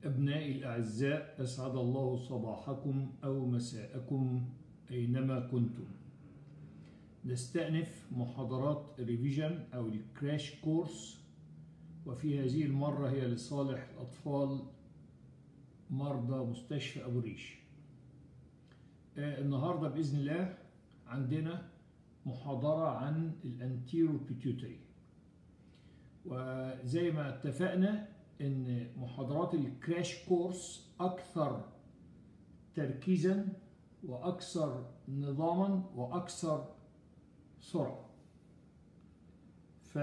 أبنائي الأعزاء أسعد الله صباحكم أو مساءكم أينما كنتم نستأنف محاضرات ريفيجن أو الكراش كورس وفي هذه المرة هي لصالح الأطفال مرضى مستشفى أبو الريش آه النهاردة بإذن الله عندنا محاضرة عن الانتيرو بيتيوتري وزي ما اتفقنا ان محاضرات الكراش كورس اكثر تركيزا واكثر نظاما واكثر سرعه ف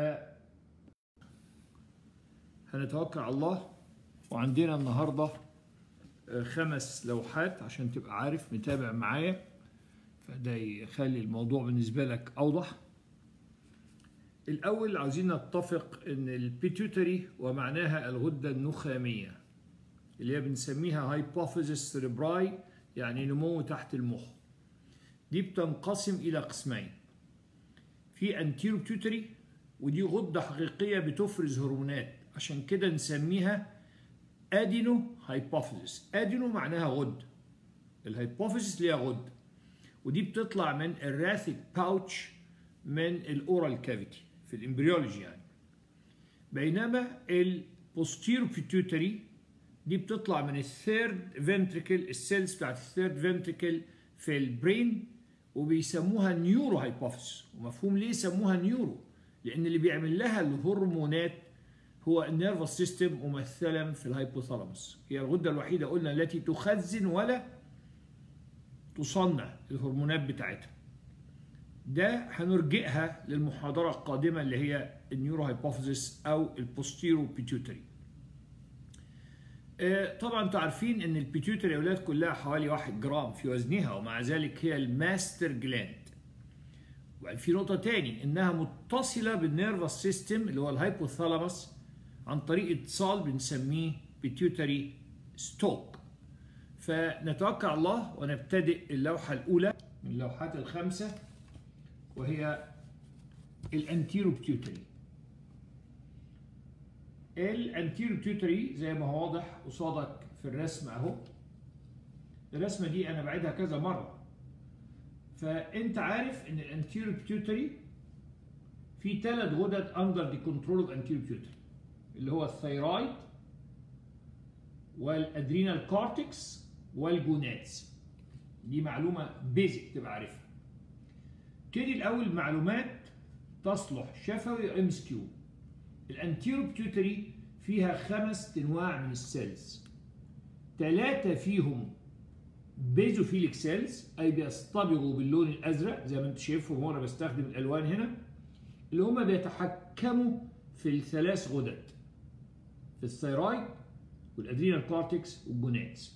هنتوكل على الله وعندنا النهارده خمس لوحات عشان تبقى عارف متابع معايا فده يخلي الموضوع بالنسبه لك اوضح الأول عايزين نتفق إن البيتيوتري ومعناها الغدة النخامية اللي هي بنسميها هايبوفيزيس سيريبراي يعني نمو تحت المخ دي بتنقسم إلى قسمين في انتيرو بيتيوتري ودي غدة حقيقية بتفرز هرمونات عشان كده نسميها ادينو هايبوفيزيس ادينو معناها غدة الهايبوفيزيس ليها غدة ودي بتطلع من الراثيك باوتش من الاورال كافيتي في الامبريولوجي يعني بينما البوستيرو بيتيوتري دي بتطلع من الثيرد فنتريكل السيلز بتاعت الثيرد فنتريكل في البرين وبيسموها نيورو هايبوفيس ومفهوم ليه سموها نيورو لان اللي بيعمل لها الهرمونات هو النيرفس سيستم ممثلا في الهايبوثالاموس هي الغده الوحيده قلنا التي تخزن ولا تصنع الهرمونات بتاعتها ده هنرجئها للمحاضرة القادمة اللي هي النيورو هايبوفيزيس أو البوستيرو بيتيوتري طبعا انتوا عارفين ان البيتيوتري يا اولاد كلها حوالي 1 جرام في وزنها ومع ذلك هي الماستر جلاند وفي نقطة تاني انها متصلة بالنيرفس سيستم اللي هو الهايبوثالاموس عن طريق اتصال بنسميه بيتيوتري ستوك فنتوكل على الله ونبتدئ اللوحة الأولى من اللوحات الخمسة وهي الانتيرو بيتيوتري الانتيرو بيتيوتري زي ما هو واضح قصادك في الرسم اهو الرسمه دي انا بعيدها كذا مره فانت عارف ان الانتيرو بيتيوتري في ثلاث غدد اندر دي كنترول اوف انتيرو بيتيوتري اللي هو الثيرويد والادرينال كورتكس والجوناتس دي معلومه بيزك تبقى عارفها نبتدي الاول معلومات تصلح شفوي ام اس كيو الانتيرو بيتيوتري فيها خمس انواع من السيلز ثلاثه فيهم بيزوفيليك سيلز اي بيصطبغوا باللون الازرق زي ما انت شايفهم وانا بستخدم الالوان هنا اللي هم بيتحكموا في الثلاث غدد في الثيرويد والادرينال كورتكس والجوناتس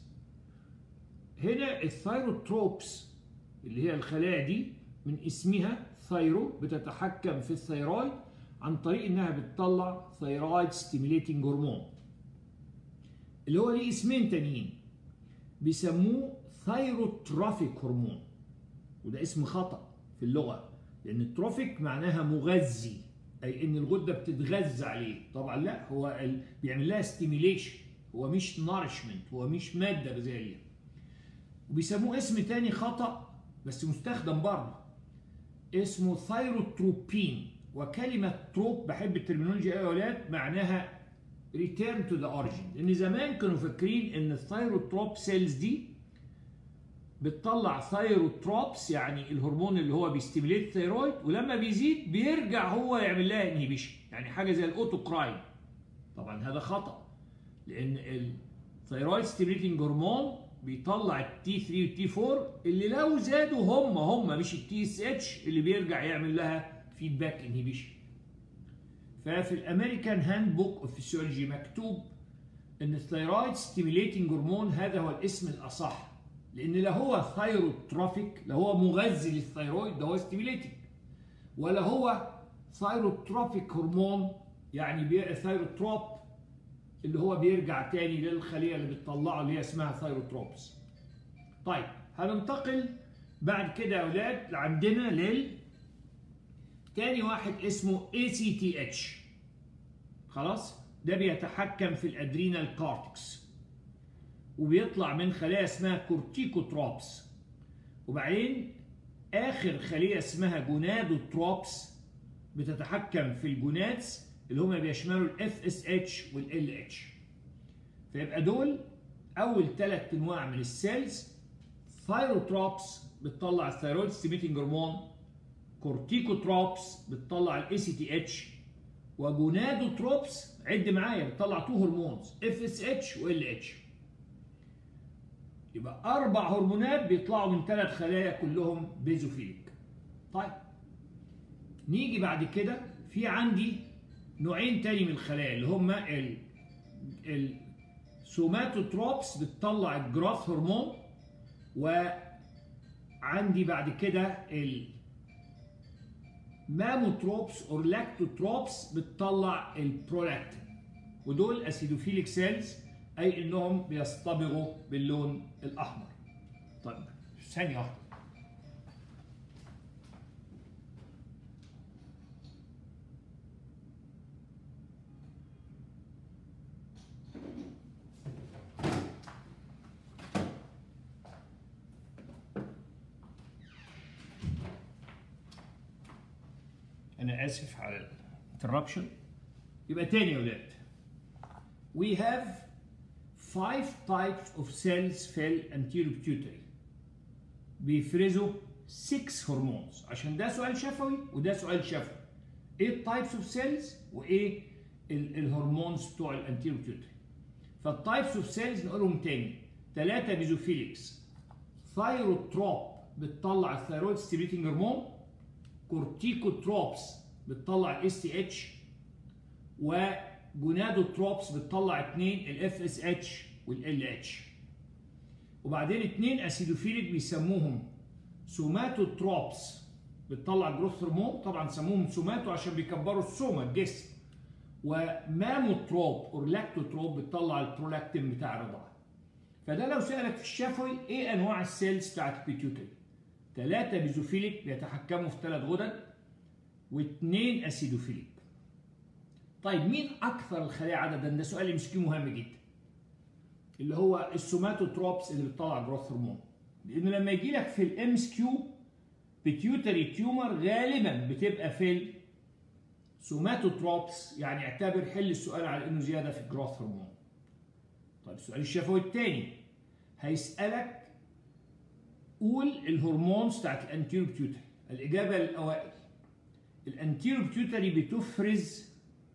هنا الثايروتروبس اللي هي الخلايا دي من اسمها ثايرو بتتحكم في الثيرويد عن طريق انها بتطلع ثيرويد ستيميليتنج هرمون اللي هو ليه اسمين تانيين بيسموه ثايروتروفيك هرمون وده اسم خطا في اللغه لان التروفيك معناها مغذي اي ان الغده بتتغذى عليه طبعا لا هو ال... بيعمل لها ستيميليشن هو مش نارشمنت هو مش ماده غذائيه وبيسموه اسم تاني خطا بس مستخدم برضه اسمه ثايروتروبين وكلمة تروب بحب الترمينولوجيا يا اولاد معناها ريتيرن تو ذا اوريجين لان زمان كانوا فاكرين ان الثايروتروب سيلز دي بتطلع ثايروتروبس يعني الهرمون اللي هو بيستيميليت الثيرويد ولما بيزيد بيرجع هو يعمل لها انهبيشن يعني حاجه زي الاوتوكراين طبعا هذا خطا لان الثيرويد ستيميليتنج هرمون بيطلع التي 3 والتي 4 اللي لو زادوا هم هم مش التي اس اتش اللي بيرجع يعمل لها فيدباك انهبيشن ففي الامريكان هاند بوك اوف فيسيولوجي مكتوب ان الثيرويد ستيميليتنج هرمون هذا هو الاسم الاصح لان لا هو ثايروتروفيك لا هو مغذي للثيرويد ده هو ستيميليتنج ولا هو ثايروتروفيك هرمون يعني ثايروتروب اللي هو بيرجع تاني للخليه اللي بتطلعه اللي هي اسمها ثايروتروبس. طيب هننتقل بعد كده يا اولاد عندنا لل تاني واحد اسمه ACTH خلاص ده بيتحكم في الادرينال كورتكس وبيطلع من خلايا اسمها كورتيكوتروبس وبعدين اخر خليه اسمها جونادوتروبس بتتحكم في الجونادز اللي هم بيشملوا الاف اس اتش والال اتش فيبقى دول اول ثلاث انواع من السيلز ثايروتروبس بتطلع الثيرويد ستيميتنج هرمون كورتيكوتروبس بتطلع الاي سي تي اتش وجونادوتروبس عد معايا بتطلع تو هرمونز اف اس اتش وال اتش يبقى اربع هرمونات بيطلعوا من ثلاث خلايا كلهم بيزوفيليك طيب نيجي بعد كده في عندي نوعين تاني من الخلايا اللي هما ال السوماتوتروبس بتطلع الجراث هرمون وعندي بعد كده ال ماموتروبس او لاكتوتروبس بتطلع البرولاكتين ودول اسيدوفيليك سيلز اي انهم بيصطبغوا باللون الاحمر طيب ثانيه واحده انا اسف على الانتربشن يبقى تاني يا ولاد we have five types of cells في الانتيرو pituitary بيفرزوا 6 هرمونز عشان ده سؤال شفوي وده سؤال شفوي ايه التايبس اوف سيلز وايه الهرمونز بتوع الانتيرو pituitary فالتايبس اوف سيلز نقولهم تاني ثلاثه بيزوفيليكس ثايروتروب بتطلع الثيرويد ستيميتنج هرمون كورتيكوتروبس بتطلع الاس تي اتش وجونادوتروبس بتطلع اثنين الاف اس اتش والال اتش وبعدين اثنين اسيدوفيليك بيسموهم سوماتوتروبس بتطلع جروث هرمون طبعا سموهم سوماتو عشان بيكبروا السوما الجسم وماموتروب او لاكتوتروب بتطلع البرولاكتين بتاع الرضاعه فده لو سالك في الشفوي ايه انواع السيلز بتاعت البيتيوتري ثلاثة بيزوفيليك بيتحكموا في ثلاث غدد واثنين اسيدوفيليك. طيب مين أكثر الخلايا عددا؟ ده سؤال ام مهم جدا. اللي هو السوماتوتروبس اللي بتطلع جروث هرمون. لأنه لما يجي لك في الام اس كيو بيتيوتري تيومر غالبا بتبقى في السوماتوتروبس يعني اعتبر حل السؤال على انه زياده في الجروث هرمون. طيب السؤال الشفوي الثاني هيسألك قول الهرمونز بتاعت الانتيرو بيتيوتري الاجابه الاوائل الانتيرو بيتيوتري بتفرز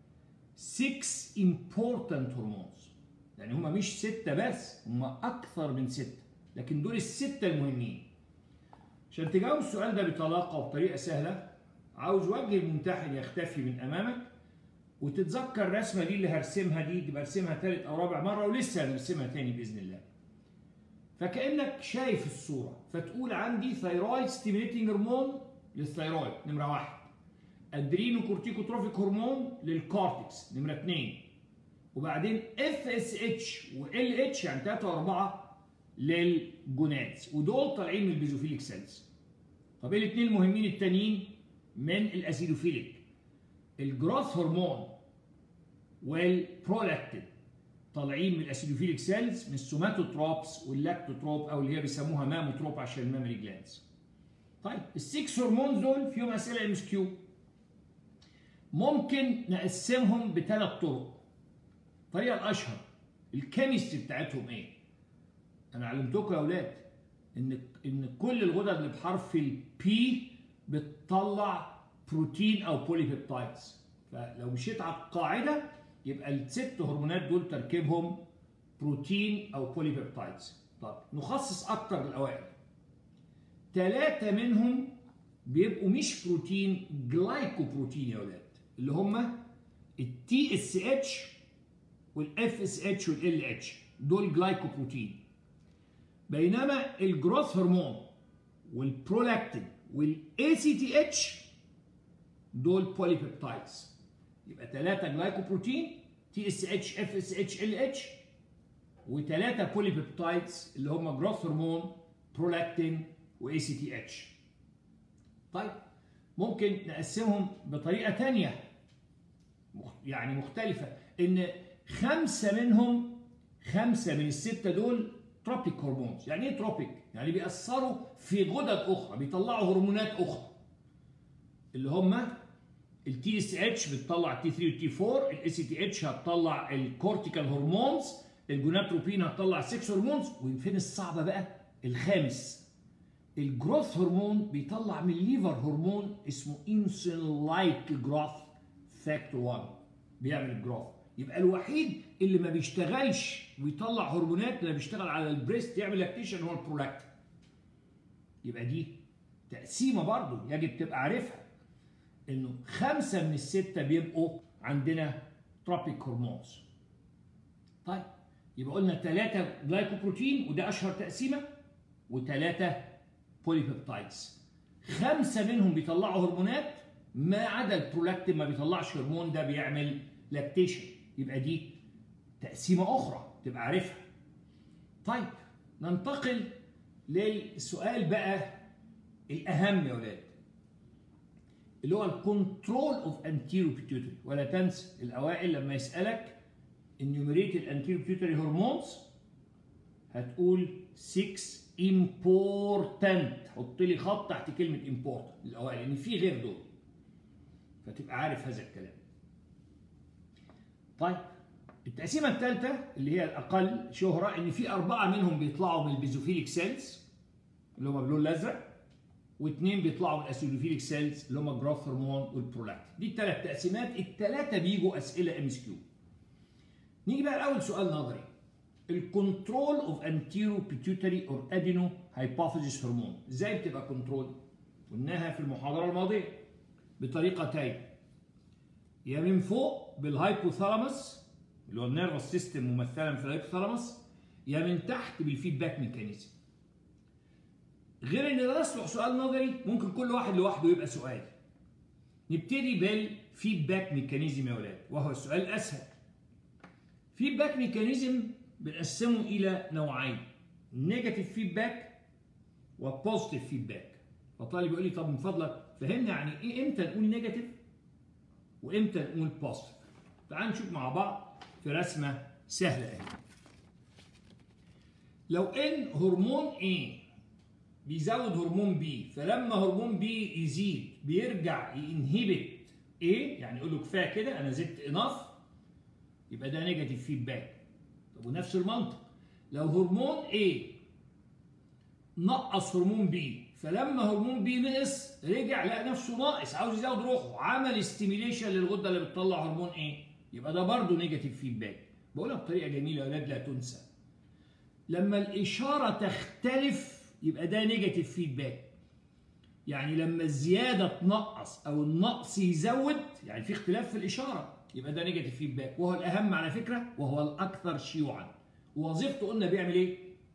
6 important هرمونز يعني هم مش ستة بس هم أكثر من ستة لكن دول الستة المهمين عشان تجاوب السؤال ده بطلاقة وبطريقة سهلة عاوز وجه الممتحن يختفي من أمامك وتتذكر الرسمة دي اللي هرسمها دي تبقى ارسمها ثالث أو رابع مرة ولسه هنرسمها تاني بإذن الله فكانك شايف الصوره فتقول عندي ثايرويد ستيميليتنج هرمون للثايرويد نمره واحد ادرينو كورتيكوتروفيك هرمون للكورتكس نمره اثنين وبعدين اف اس اتش وال اتش يعني ثلاثه واربعه للجونادز ودول طالعين من البيزوفيليك سيلز طب ايه الاثنين المهمين التانيين من الاسيدوفيليك الجروث هرمون والبرولاكتين طالعين من الاسيدوفيليك سيلز من السوماتوتروبس واللاكتوتروب او اللي هي بيسموها ماموتروب عشان الميموري جلاندز. طيب السكس هرمونز دول فيهم اسئله ام اس كيو. ممكن نقسمهم بثلاث طرق. الطريقه الاشهر الكيمستري بتاعتهم ايه؟ انا علمتكم يا اولاد ان ان كل الغدد اللي بحرف البي بتطلع بروتين او بوليبيبتايدز فلو مشيت على القاعده يبقى الست هرمونات دول تركيبهم بروتين او بوليبيبتايدز طب نخصص اكتر الاوائل ثلاثه منهم بيبقوا مش بروتين جلايكوبروتين يا ولاد اللي هم التي اس اتش والاف اس اتش والال اتش دول جلايكوبروتين بينما الجروث هرمون والبرولاكتين والاي سي تي اتش دول بوليبيبتايدز يبقى 3 جلايكوبروتين تي اس اتش اف اس اتش ال اتش وثلاثه بوليبيبتايدز اللي هم جروث هرمون برولاكتين واي سي تي اتش طيب ممكن نقسمهم بطريقه ثانيه يعني مختلفه ان خمسه منهم خمسه من السته دول تروبيك هرمونز يعني ايه تروبيك يعني بيأثروا في غدد اخرى بيطلعوا هرمونات اخرى اللي هم التي اس اتش بتطلع تي 3 والتي 4 الاي سي تي اتش هتطلع الكورتيكال هرمونز الجوناتروبين هتطلع 6 هرمونز وفين الصعبه بقى الخامس الجروث هرمون بيطلع من الليفر هرمون اسمه انسولين لايك جروث فاكتور 1 بيعمل الجروث يبقى الوحيد اللي ما بيشتغلش ويطلع هرمونات اللي بيشتغل على البريست يعمل لاكتيشن هو البرولاكتين يبقى دي تقسيمه برضه يجب تبقى عارفها انه خمسه من السته بيبقوا عندنا تروبيك هرمونز طيب يبقى قلنا ثلاثه جلايكوبروتين وده اشهر تقسيمه وثلاثه بوليبيبتايدز خمسه منهم بيطلعوا هرمونات ما عدا البرولاكتين ما بيطلعش هرمون ده بيعمل لاكتيشن يبقى دي تقسيمه اخرى تبقى عارفها طيب ننتقل للسؤال بقى الاهم يا ولاد اللي هو الكنترول اوف انتيرو بيتيوتري ولا تنسى الاوائل لما يسالك انيوميريت الانتيرو بيتيوتري هرمونز هتقول 6 important حط لي خط تحت كلمه important الاوائل لان في غير دول فتبقى عارف هذا الكلام طيب التقسيمه الثالثه اللي هي الاقل شهره ان في اربعه منهم بيطلعوا من البيزوفيليك سيلز اللي هم باللون الازرق واثنين بيطلعوا من الاسيدوفيليك سيلز اللي هم الجروث هرمون والبرولاكتين دي الثلاث تقسيمات الثلاثه بيجوا اسئله ام اس كيو نيجي بقى لاول سؤال نظري الكنترول اوف انتيرو بيتيوتري اور ادينو هايبوثيسيس هرمون ازاي بتبقى كنترول قلناها في المحاضره الماضيه بطريقتين يا من فوق بالهايبوثالاموس اللي هو النيرفس سيستم ممثلا في الهايبوثالاموس يا من تحت بالفيدباك ميكانيزم غير ان ده يصلح سؤال نظري ممكن كل واحد لوحده يبقى سؤال نبتدي بالفيدباك ميكانيزم يا ولاد وهو السؤال الاسهل فيدباك ميكانيزم بنقسمه الى نوعين نيجاتيف فيدباك وبوزيتيف فيدباك فطالب يقول لي طب من فضلك فهمنا يعني ايه امتى نقول نيجاتيف وامتى نقول بوزيتيف تعال نشوف مع بعض في رسمه سهله اهي لو ان هرمون A بيزود هرمون بي فلما هرمون بي يزيد بيرجع ينهبت ايه يعني يقول له كفايه كده انا زدت اناف يبقى ده نيجاتيف فيدباك طب ونفس المنطق لو هرمون A نقص هرمون بي فلما هرمون بي نقص رجع لقى نفسه ناقص عاوز يزود روحه عمل استيميليشن للغده اللي بتطلع هرمون ايه يبقى ده برضه نيجاتيف فيدباك بقولها بطريقه جميله يا اولاد لا تنسى لما الاشاره تختلف يبقى ده نيجاتيف فيدباك يعني لما الزياده تنقص او النقص يزود يعني في اختلاف في الاشاره يبقى ده نيجاتيف فيدباك وهو الاهم على فكره وهو الاكثر شيوعا ووظيفته قلنا بيعمل ايه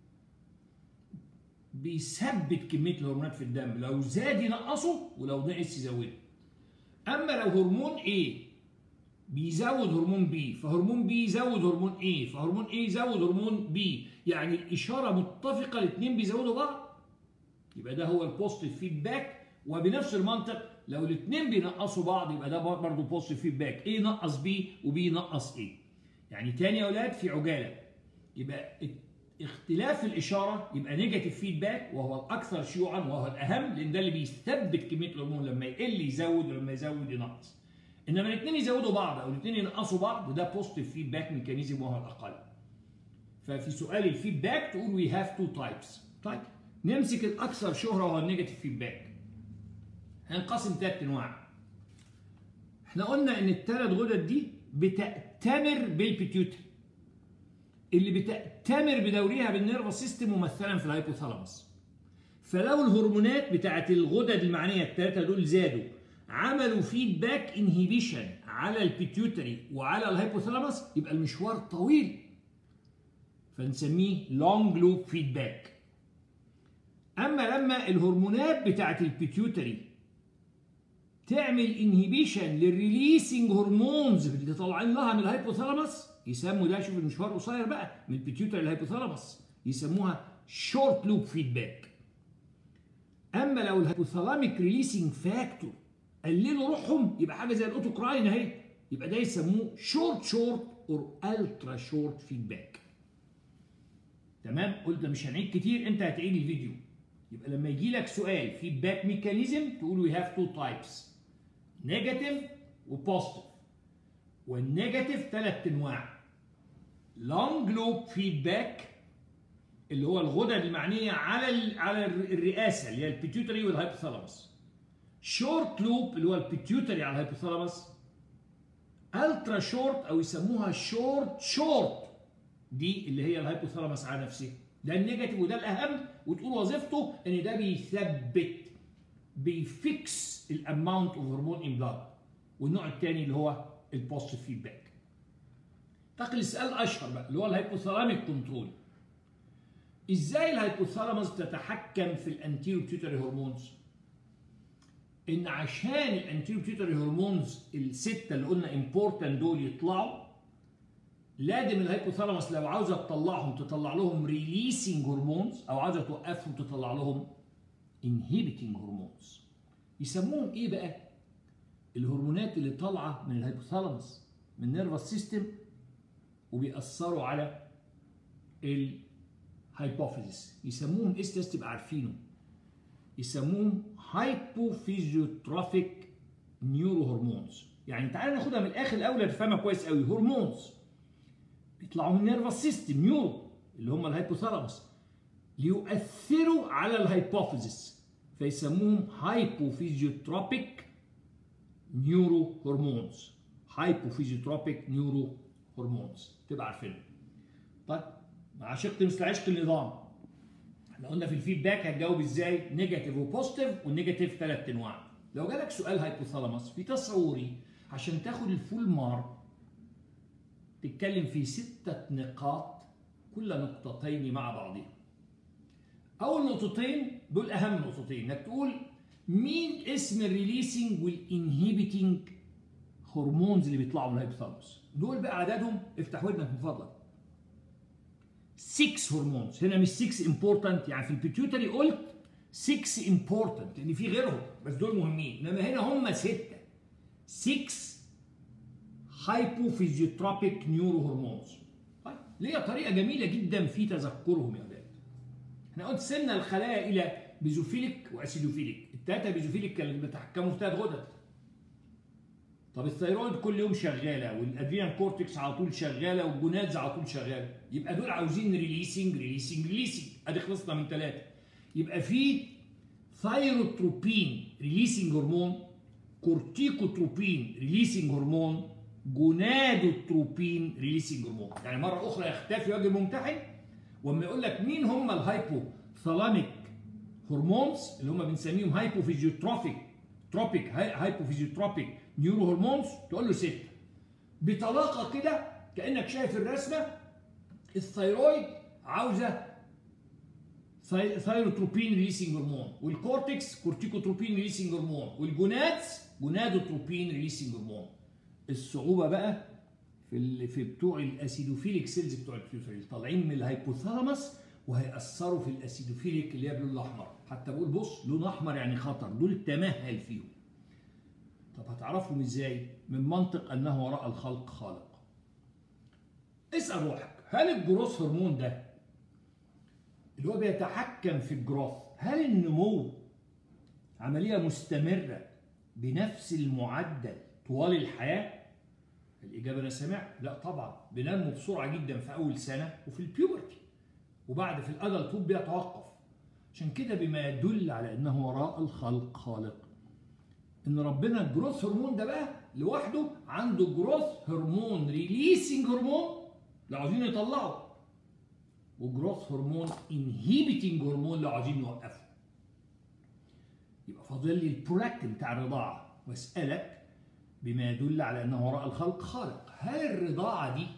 بيثبت كميه الهرمونات في الدم لو زاد ينقصه ولو نقص يزوده اما لو هرمون A بيزود هرمون B فهرمون B يزود هرمون A فهرمون A يزود هرمون B يعني الاشاره متفقه الاثنين بيزودوا بعض يبقى ده هو البوزيتيف فيدباك وبنفس المنطق لو الاثنين بينقصوا بعض يبقى ده برضه بوزيتيف فيدباك A نقص B وB نقص A يعني تاني يا اولاد في عجاله يبقى اختلاف الاشاره يبقى نيجاتيف فيدباك وهو الاكثر شيوعا وهو الاهم لان ده اللي بيثبت كميه الهرمون لما يقل يزود ولما يزود ينقص انما الاثنين يزودوا بعض او الاثنين ينقصوا بعض ده بوزيتيف فيدباك ميكانيزم وهو الاقل ففي سؤال الفيدباك تقول وي هاف تو تايبس طيب نمسك الاكثر شهره وهو النيجاتيف فيدباك هنقسم ثلاث انواع احنا قلنا ان الثلاث غدد دي بتأتمر بالبيتيوتري اللي بتأتمر بدورها بالنيرفس سيستم ممثلا في الهايبوثالاموس فلو الهرمونات بتاعت الغدد المعنيه الثلاثه دول زادوا عملوا فيدباك انهيبيشن على البيتيوتري وعلى الهايبوثالاموس يبقى المشوار طويل فنسميه لونج لوب فيدباك اما لما الهرمونات بتاعت البيتيوتري تعمل انهيبيشن للريليسنج هرمونز اللي طالعين لها من الهايبوثالاموس يسموا ده شوف المشوار قصير بقى من البيتيوتري للهايبوثالاموس يسموها شورت لوب فيدباك اما لو الهايبوثالاميك ريليسنج فاكتور قللوا روحهم يبقى حاجه زي الاوتوكراين اهي يبقى ده يسموه شورت شورت اور الترا شورت فيدباك تمام قلت مش هنعيد كتير انت هتعيد الفيديو يبقى لما يجي لك سؤال فيدباك ميكانيزم تقول وي هاف تو تايبس نيجاتيف وبوزيتيف والنيجاتيف ثلاث انواع لونج لوب فيدباك اللي هو الغدد المعنيه على على الرئاسه اللي هي البيتيوتري والهايبوثالاموس شورت لوب اللي هو البيتيوتري على الهايبوثالاموس الترا شورت او يسموها شورت شورت دي اللي هي الهايبوثالاموس على نفسها ده النيجاتيف وده الاهم وتقول وظيفته ان ده بيثبت بيفكس الاماونت اوف هرمون ان بلاد والنوع الثاني اللي هو البوزيتيف فيدباك تقل السؤال الاشهر بقى اللي هو الهايبوثالاميك كنترول ازاي الهايبوثالاموس بتتحكم في الانتيرو بيتيوتري هرمونز ان عشان الانتيرو بيتيوتري هرمونز السته اللي قلنا امبورتنت دول يطلعوا لازم الهايبوثالاموس لو عاوزه تطلعهم تطلع لهم ريليسنج هرمونز او عاوزه توقفهم تطلع لهم انهيبيتنج هرمونز يسموهم ايه بقى الهرمونات اللي طالعه من الهايبوثالاموس من النيرفس سيستم وبيأثروا على الهايبوفيزيس يسموهم اس تبقى عارفينه يسموهم هايبوفيزيوتروفيك نيورو هرمونز يعني تعالى ناخدها من الاخر الاول نفهمها كويس قوي هرمونز بيطلعوا من النيرفس سيستم نيورو اللي هم الهايبوثالاموس ليؤثروا على الهايبوفيزيس فيسموهم هايبوفيزيوتروبيك نيورو هرمونز هايبوفيزيوتروبيك نيورو هرمونز تبقى عارفينها طيب مع شق مثل عشق النظام احنا قلنا في الفيدباك هتجاوب ازاي نيجاتيف وبوزيتيف والنيجاتيف ثلاث انواع لو جالك سؤال هايبوثالاموس في تصوري عشان تاخد الفول مارك تتكلم في ستة نقاط كل نقطتين مع بعضها أول نقطتين دول أهم نقطتين إنك تقول مين اسم الريليسنج والانهيبيتنج هرمونز اللي بيطلعوا من الهايبوثالاموس دول بقى عددهم افتح ودنك من فضلك 6 هرمونز هنا مش 6 امبورتنت يعني في البيتيوتري قلت 6 امبورتنت لان في غيرهم بس دول مهمين انما هنا هم 6 6 هايبوفيزيوتروبيك نيورو هرمونز طيب ليها طريقه جميله جدا في تذكرهم يا اولاد احنا قسمنا الخلايا الى بيزوفيليك واسيدوفيليك الثلاثه بيزوفيليك كانوا بيتحكموا في ثلاث غدد طب الثيرويد كل يوم شغاله والادرينال كورتكس على طول شغاله والجونادز على طول شغاله يبقى دول عاوزين ريليسنج ريليسنج ريليسنج ادي خلصنا من ثلاثه يبقى في ثايروتروبين ريليسنج هرمون كورتيكوتروبين ريليسنج هرمون جونادوتروبين ريليسنج هرمون يعني مره اخرى يختفي وجه الممتحن واما يقول لك مين هم الهايبو ثالاميك هرمونز اللي هم بنسميهم هايبوفيزيوتروفيك تروبيك هايبوفيزيوتروبيك نيورو هرمونز تقول له ستة بطلاقة كده كأنك شايف الرسمة الثيرويد عاوزة ثايروتروبين ريليسنج هرمون والكورتكس كورتيكوتروبين ريليسنج هرمون والجونادز جونادوتروبين ريليسنج هرمون الصعوبة بقى في ال... في بتوع الاسيدوفيليك سيلز بتوع البيوتري طالعين من الهايبوثالاموس وهيأثروا في الاسيدوفيليك اللي هي باللون الاحمر حتى بقول بص لون احمر يعني خطر دول تمهل فيهم طب هتعرفهم ازاي من منطق انه وراء الخلق خالق اسال روحك هل الجروث هرمون ده اللي هو بيتحكم في الجروث هل النمو عمليه مستمره بنفس المعدل طوال الحياه الاجابه انا سمعت لا طبعا بنمو بسرعه جدا في اول سنه وفي البيوبرتي وبعد في الادلت بيتوقف عشان كده بما يدل على انه وراء الخلق خالق ان ربنا الجروث هرمون ده بقى لوحده عنده جروث هرمون ريليسنج هرمون لو عاوزين يطلعوا وجروث هرمون انهيبيتنج هرمون لو عاوزين يوقفوا يبقى فاضل لي البرولاكتين بتاع الرضاعه واسالك بما يدل على انه وراء الخلق خالق هل الرضاعه دي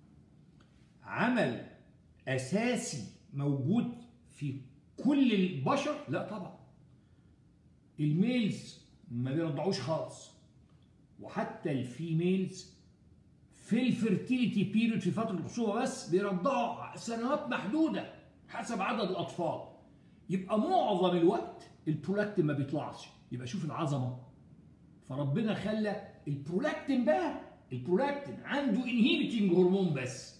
عمل اساسي موجود في كل البشر لا طبعا الميلز ما بيرضعوش خالص وحتى الفيميلز في الفيرتيليتي بيريود في فتره الخصوبه بس بيرضعوا سنوات محدوده حسب عدد الاطفال يبقى معظم الوقت البرولاكتين ما بيطلعش يبقى شوف العظمه فربنا خلى البرولاكتين بقى البرولاكتين عنده انهيبيتنج هرمون بس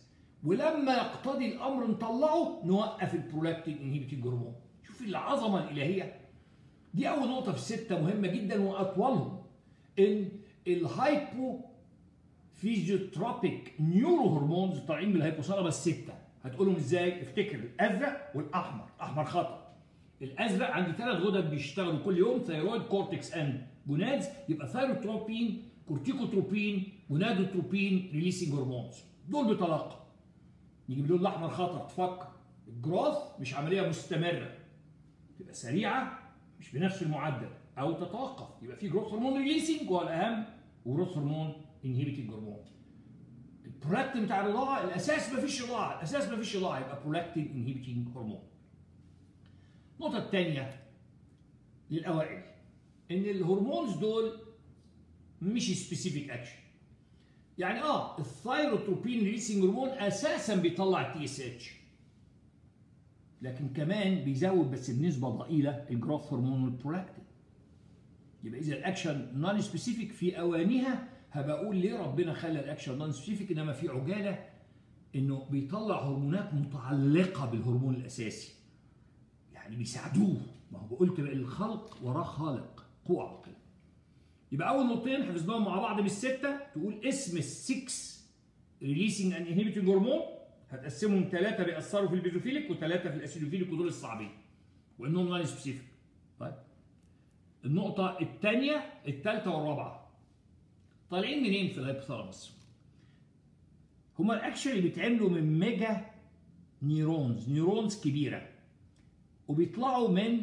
ولما يقتضي الامر نطلعه نوقف البرولاكتين انهيبيتنج هرمون شوف العظمه الالهيه دي اول نقطه في السته مهمه جدا واطولهم ان الهايبو فيزيوتروبيك نيورو هرمونز طالعين من الهيبوثالاموس سته هتقولهم ازاي افتكر الازرق والاحمر احمر خطا الازرق عندي ثلاث غدد بيشتغلوا كل يوم ثيرويد كورتكس اند جونادز يبقى ثايروتروبين كورتيكوتروبين جونادوتروبين ريليسنج هرمونز دول بطلاقه نيجي باللون الاحمر خطر تفكر الجروث مش عمليه مستمره تبقى سريعه مش بنفس المعدل او تتوقف يبقى في جروث هرمون ريليسنج هو الاهم وجروث هرمون انهيبيتنج هرمون البرولاكتين بتاع الرضاعه الاساس ما فيش رضاعه الاساس ما فيش رضاعه يبقى برولاكتين انهيبيتنج هرمون النقطه الثانيه للاوائل ان الهرمونز دول مش سبيسيفيك اكشن يعني اه الثايروتروبين ريليسنج هرمون اساسا بيطلع التي اس اتش لكن كمان بيزود بس بنسبه ضئيله الجروث هرمون والبرولاكتين يبقى اذا الاكشن نون سبيسيفيك في اوانها هبقى اقول ليه ربنا خلى الاكشن نون سبيسيفيك انما في عجاله انه بيطلع هرمونات متعلقه بالهرمون الاساسي يعني بيساعدوه ما هو قلت بقى الخلق وراه خالق قوة عقل يبقى اول نقطتين حفظناهم مع بعض بالسته تقول اسم السكس ريليسنج اند انهبيتنج هرمون هتقسمهم ثلاثه بيأثروا في البيزوفيليك وثلاثه في الاسيدوفيليك ودول الصعبين وانهم نون سبيسيفيك طيب النقطه الثانيه الثالثه والرابعه طالعين منين في الهيبوثالاموس هما الاكشن بيتعملوا من ميجا نيرونز نيرونز كبيره وبيطلعوا من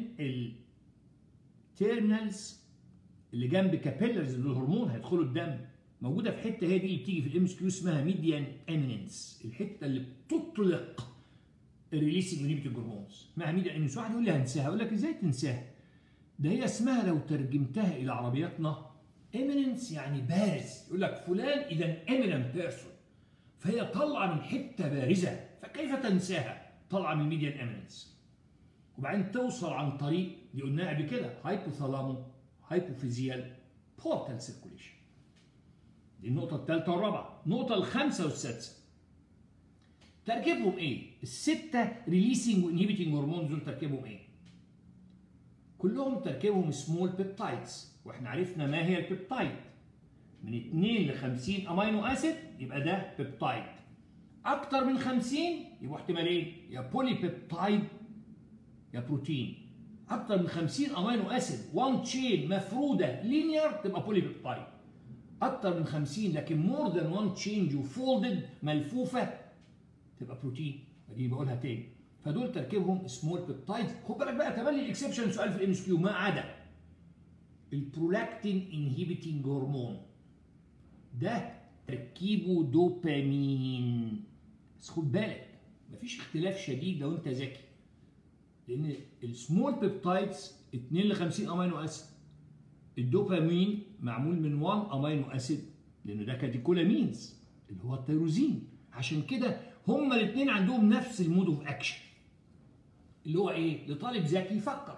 التيرمينالز اللي جنب كابيلرز للهرمون هيدخلوا الدم موجوده في حته هي دي اللي بتيجي في الام اس كيو اسمها ميديان اميننس الحته اللي بتطلق الريليسنج انهبيتنج هرمونز اسمها ميديان اميننس واحد يقول لي هنساها اقول لك ازاي تنساها ده هي اسمها لو ترجمتها الى عربياتنا اميننس يعني بارز يقول لك فلان اذا اميننت بيرسون فهي طالعه من حته بارزه فكيف تنساها طالعه من ميديان اميننس وبعدين توصل عن طريق دي قلناها قبل كده هايبوثالامو هايبوفيزيال بورتال سيركوليشن دي النقطة الثالثة والرابعة النقطة الخامسة والسادسة تركيبهم ايه؟ الستة ريليسنج وانهبيتنج هرمونز دول تركيبهم ايه؟ كلهم تركيبهم سمول بيبتايدز واحنا عرفنا ما هي البيبتايد من 2 ل 50 امينو اسيد يبقى ده بيبتايد اكتر من 50 يبقوا احتمالين يا بولي بيبتايد يا بروتين اكتر من 50 امينو اسيد وان تشين مفروده لينير تبقى بولي بيبتايد اكتر من 50 لكن مور ذان وان تشينج وفولدد ملفوفه تبقى بروتين دي بقولها تاني فدول تركيبهم سمول بيبتايد خد بالك بقى تملي الاكسبشن سؤال في الام اس كيو ما عدا البرولاكتين انهيبيتنج هرمون ده تركيبه دوبامين بس خد بالك مفيش اختلاف شديد لو انت ذكي لان السمول بيبتايدز 2 ل 50 امينو اسيد الدوبامين معمول من 1 امينو اسيد لانه ده كاتيكولامينز اللي هو التيروزين عشان كده هما الاثنين عندهم نفس المود اوف اكشن اللي هو ايه لطالب ذكي يفكر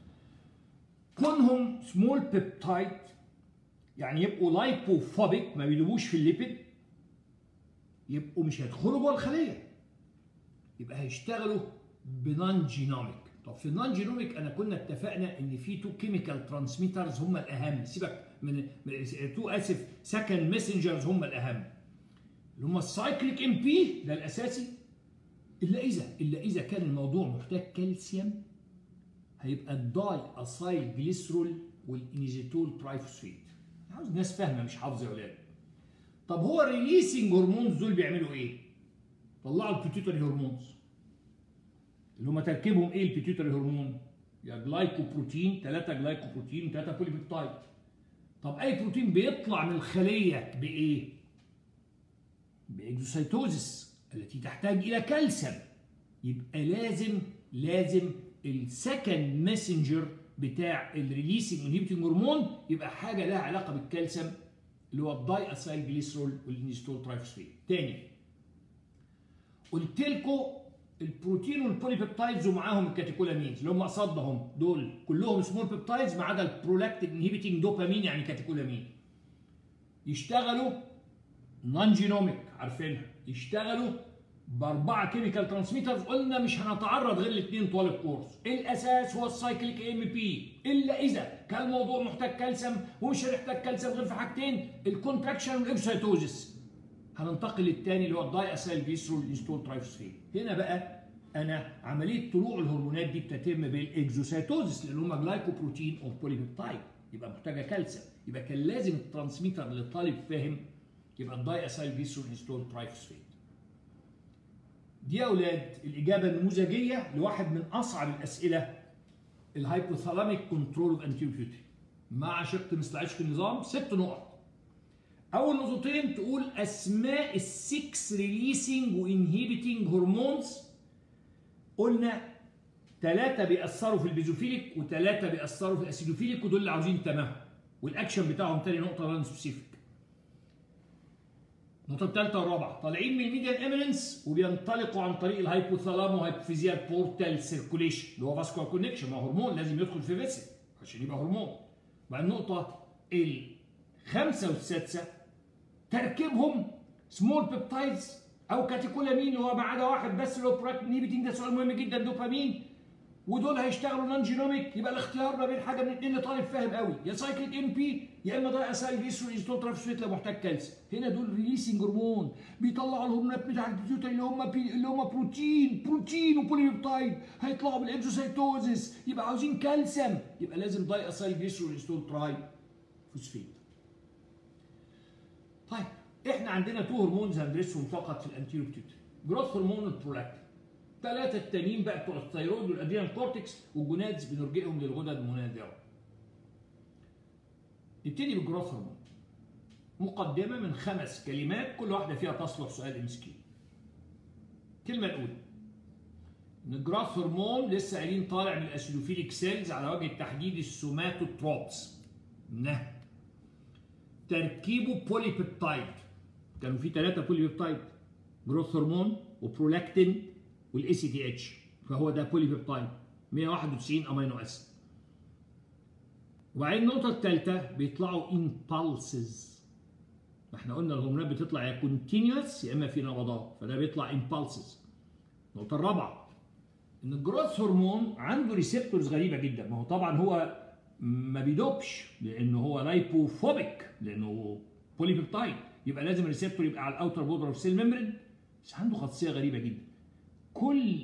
كونهم سمول بيبتايد يعني يبقوا لايبوفوبيك ما بيدوبوش في الليبيد يبقوا مش هيدخلوا جوه الخليه يبقى هيشتغلوا بنون جينوميك طب في النون جينوميك انا كنا اتفقنا ان في تو كيميكال ترانسميترز هم الاهم سيبك من تو اسف سكند ميسنجرز هم الاهم اللي هم السايكليك ام بي ده الاساسي الا اذا الا اذا كان الموضوع محتاج كالسيوم هيبقى الداي اسايل جليسرول والانيزيتول ترايفوسفيت عاوز ناس فاهمه مش حافظه يا ولاد طب هو الريليسنج هرمونز دول بيعملوا ايه؟ طلعوا البيتيوتري هرمونز اللي هم تركيبهم ايه البيتيوتري هرمون؟ يا جلايكوبروتين ثلاثة جلايكوبروتين وثلاثة بوليبيبتايد طب اي بروتين بيطلع من الخلية بايه؟ باكزوسيتوزس التي تحتاج الى كالسيوم يبقى لازم لازم السكند ماسنجر بتاع الريليسنج انهبيتنج هرمون يبقى حاجه لها علاقه بالكالسيوم اللي هو الداي اسايل جليسرول والانستول ترايفوسفيت تاني قلت لكم البروتين والبوليبيبتايدز ومعاهم الكاتيكولامينز اللي هم قصادهم دول كلهم سمول بيبتايدز ما عدا البرولاكتين انهبيتنج دوبامين يعني كاتيكولامين يشتغلوا نون جينوميك عارفينها يشتغلوا باربعه كيميكال ترانسميترز قلنا مش هنتعرض غير الاثنين طوال الكورس الاساس هو السايكليك ام بي الا اذا كان الموضوع محتاج كالسيوم ومش هنحتاج كالسيوم غير في حاجتين الكونتراكشن والاكسيتوزيس هننتقل للثاني اللي هو الداي اسايل جيسترول انستول ترايفوسفين هنا بقى انا عمليه طلوع الهرمونات دي بتتم بالاكزوسيتوزيس لان هم جلايكوبروتين او بوليبيبتايد يبقى محتاجه كالسيوم يبقى كان لازم الترانسميتر اللي الطالب فاهم يبقى الداي اسايل جيسترول انستول ترايفوسفين دي يا اولاد الاجابه النموذجيه لواحد من اصعب الاسئله الهايبوثالاميك كنترول اوف انتيوبيوتي مع شق مثل عشق النظام ست نقط اول نقطتين تقول اسماء السكس ريليسنج وانهيبيتنج هرمونز قلنا ثلاثه بيأثروا في البيزوفيليك وثلاثه بيأثروا في الاسيدوفيليك ودول اللي عاوزين تمام والاكشن بتاعهم تاني نقطه نون سبيسيفيك النقطة الثالثة والرابعة طالعين من الميديان ايميننس وبينطلقوا عن طريق الهايبوثالامو هايبوفيزيال بورتال سيركوليشن اللي هو فاسكولار كونكشن ما هو هرمون لازم يدخل في فيسل عشان يبقى هرمون. بعد النقطة الخامسة والسادسة تركيبهم سمول بيبتايدز او كاتيكولامين اللي هو ما عدا واحد بس اللي هو براكتين انهبيتنج ده سؤال مهم جدا دوبامين ودول هيشتغلوا نون جينوميك يبقى الاختيار ما بين حاجه من الاثنين اللي طالب فاهم قوي يا سايكليك ام بي يا اما ده اسايل جيسرو ايزوتون ترافسفيت لو محتاج كالسيوم هنا دول ريليسنج هرمون بيطلعوا الهرمونات بتاع البيوتر اللي هم بي اللي هم بروتين بروتين وبوليبيبتايد هيطلعوا بالاكزوسايتوزيس يبقى عاوزين كالسيوم يبقى لازم داي اسايل جيسرو ايزوتون تراي فوسفيت طيب احنا عندنا تو هرمونز هندرسهم فقط في الانتيريو بيوتري جروث هرمون والبرولاكتين ثلاثة التانيين بقى بتوع الثيرويد والادرينال كورتكس والجونادز بنرجئهم للغدد المنادرة. نبتدي بالجروث هرمون. مقدمة من خمس كلمات كل واحدة فيها تصلح سؤال ام كيو. الكلمة الأولى إن الجروث هرمون لسه قايلين طالع من الاسيدوفيليك سيلز على وجه التحديد السوماتوتروبس. نه تركيبه بوليبيبتايد. كانوا في ثلاثة بوليبيبتايد. جروث هرمون وبرولاكتين والاي سي تي اتش فهو ده بولي بيبتايد 191 امينو اسيد وبعدين النقطة الثالثة بيطلعوا امبالسز احنا قلنا الهرمونات بتطلع يا كونتينيوس يا اما في نبضات فده بيطلع امبالسز النقطة الرابعة ان الجروث هرمون عنده ريسبتورز غريبة جدا ما هو طبعا هو ما بيدوبش لانه هو لايبوفوبيك لانه بولي بيبتايد يبقى لازم الريسبتور يبقى على الاوتر بودر اوف سيل ميمبرين بس عنده خاصية غريبة جدا كل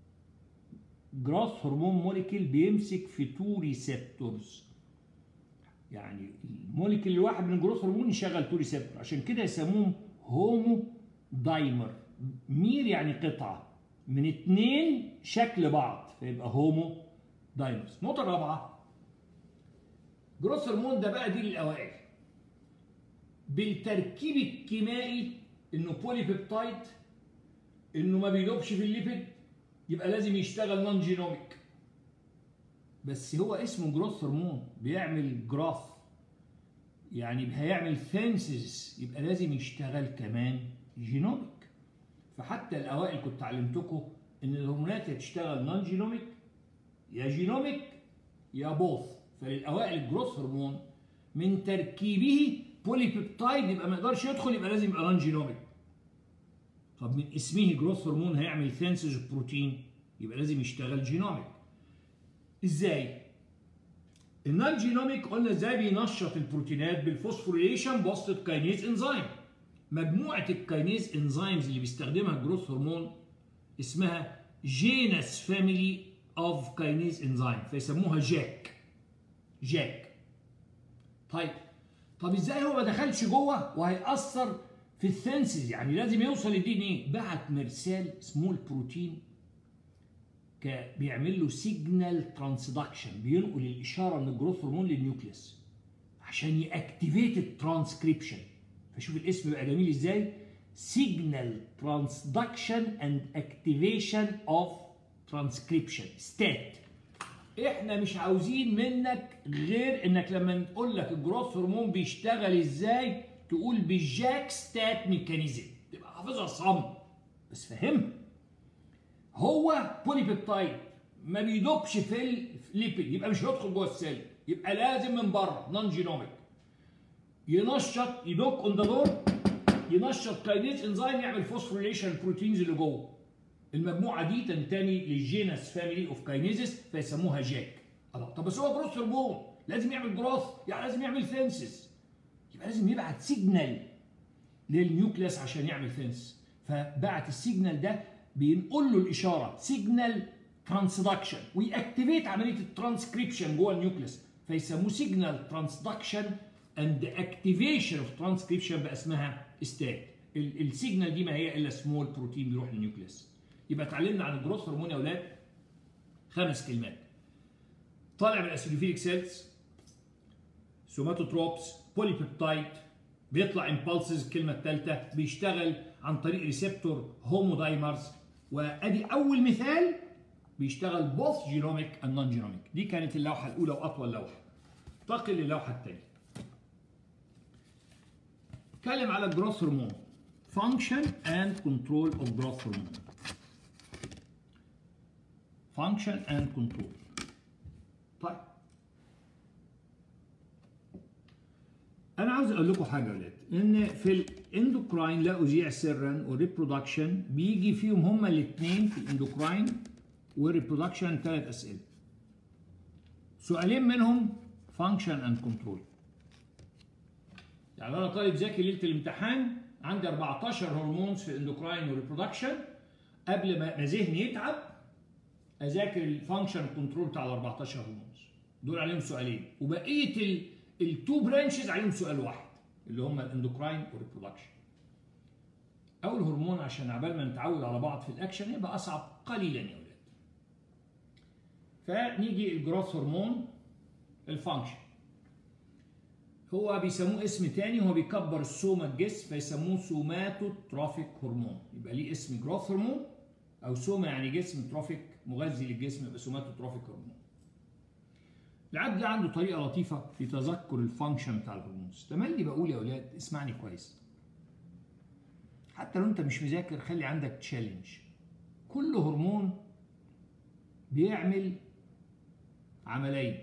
جراس هرمون موليكيل بيمسك في تو ريسبتورز يعني الموليكيل الواحد من الجروث هرمون يشغل تو ريسبتور عشان كده يسموهم هومو دايمر مير يعني قطعه من اتنين شكل بعض فيبقى هومو دايمرز النقطه الرابعه جروث هرمون ده بقى دي للاوائل بالتركيب الكيميائي انه بولي بيبتايد انه ما بيدوبش في الليبيد يبقى لازم يشتغل نون جينوميك بس هو اسمه جروث هرمون بيعمل جراث يعني هيعمل ثينسيس يبقى لازم يشتغل كمان جينوميك فحتى الاوائل كنت علمتكم ان الهرمونات يا تشتغل نون جينوميك يا جينوميك يا بوث فللاوائل الجروث هرمون من تركيبه بولي بيبتايد يبقى ما يقدرش يدخل يبقى لازم يبقى نون جينوميك طب من اسمه جروث هرمون هيعمل ثينسز بروتين يبقى لازم يشتغل جينوميك ازاي النون جينوميك قلنا ازاي بينشط البروتينات بالفوسفوريليشن بواسطه كاينيز انزيم مجموعه الكاينيز انزيمز اللي بيستخدمها الجروث هرمون اسمها جينس فاميلي اوف كاينيز انزيم فيسموها جاك جاك طيب طب ازاي هو ما دخلش جوه وهيأثر في الثنسز يعني لازم يوصل للدي ان ايه بعت مرسال سمول بروتين بيعمل له سيجنال ترانسدكشن بينقل الاشاره من الجروث هرمون للنيوكليس عشان ياكتيفيت الترانسكريبشن فشوف الاسم بقى جميل ازاي سيجنال ترانسدكشن اند اكتيفيشن اوف ترانسكريبشن ستات احنا مش عاوزين منك غير انك لما نقول لك الجروث هرمون بيشتغل ازاي تقول بالجاك ستات ميكانيزم تبقى حافظها صم بس فهمها هو بولي بيبتايد ما بيدوبش في الليبيد يبقى مش هيدخل جوه السيل يبقى لازم من بره نون جينوميك ينشط يدوك اون ذا دور ينشط كاينيز انزيم يعمل فوسفوريليشن البروتينز اللي جوه المجموعه دي تنتمي للجينس فاميلي اوف كاينيزس فيسموها جاك الله طب بس هو جروث هرمون لازم يعمل جروث يعني لازم يعمل ثينسس يبقى لازم يبعت سيجنال للنيوكليس عشان يعمل ثينس فبعت السيجنال ده بينقل له الاشاره سيجنال ترانسدكشن ويأكتيفيت عمليه الترانسكريبشن جوه النيوكليس فيسموه سيجنال ترانسدكشن اند اكتيفيشن اوف ترانسكريبشن بقى اسمها ستات السيجنال دي ما هي الا سمول بروتين بيروح للنيوكليس يبقى اتعلمنا عن الجروث هرمون يا اولاد خمس كلمات طالع من الاسيدوفيليك سيلز سوماتوتروبس بوليبيبتايد بيطلع امبالسز الكلمه الثالثه بيشتغل عن طريق ريسبتور هومودايمرز وادي اول مثال بيشتغل بوث جينوميك اند نون جينوميك دي كانت اللوحه الاولى واطول لوحه انتقل للوحه الثانيه اتكلم على الجروث هرمون function and control of growth hormone function and control طيب انا عاوز اقول لكم حاجه يا ولاد ان في الاندوكراين لا اذيع سرا والريبرودكشن بيجي فيهم هما الاثنين في الاندوكراين والريبرودكشن ثلاث اسئله سؤالين منهم فانكشن اند كنترول يعني انا طالب ذكي ليله الامتحان عندي 14 هرمونز في الاندوكراين والريبرودكشن قبل ما ذهني يتعب اذاكر الفانكشن كنترول بتاع ال 14 هرمونز دول عليهم سؤالين وبقيه التو برانشز عليهم سؤال واحد اللي هم الاندوكراين والريبرودكشن اول هرمون عشان عبال ما نتعود على بعض في الاكشن يبقى اصعب قليلا يا اولاد فنيجي الجروث هرمون الفانكشن هو بيسموه اسم تاني هو بيكبر السوما الجسم فيسموه سوماتوتروفيك هرمون يبقى ليه اسم جروث هرمون او سوما يعني جسم تروفيك مغذي للجسم يبقى سوماتوتروفيك هرمون العبد عنده طريقه لطيفه في تذكر الفانكشن بتاع الهرمونز تملي بقول يا اولاد اسمعني كويس حتى لو انت مش مذاكر خلي عندك تشالنج كل هرمون بيعمل عملين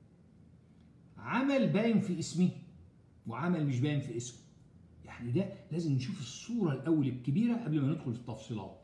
عمل باين في اسمه وعمل مش باين في اسمه يعني ده لازم نشوف الصورة الأول الكبيرة قبل ما ندخل في التفصيلات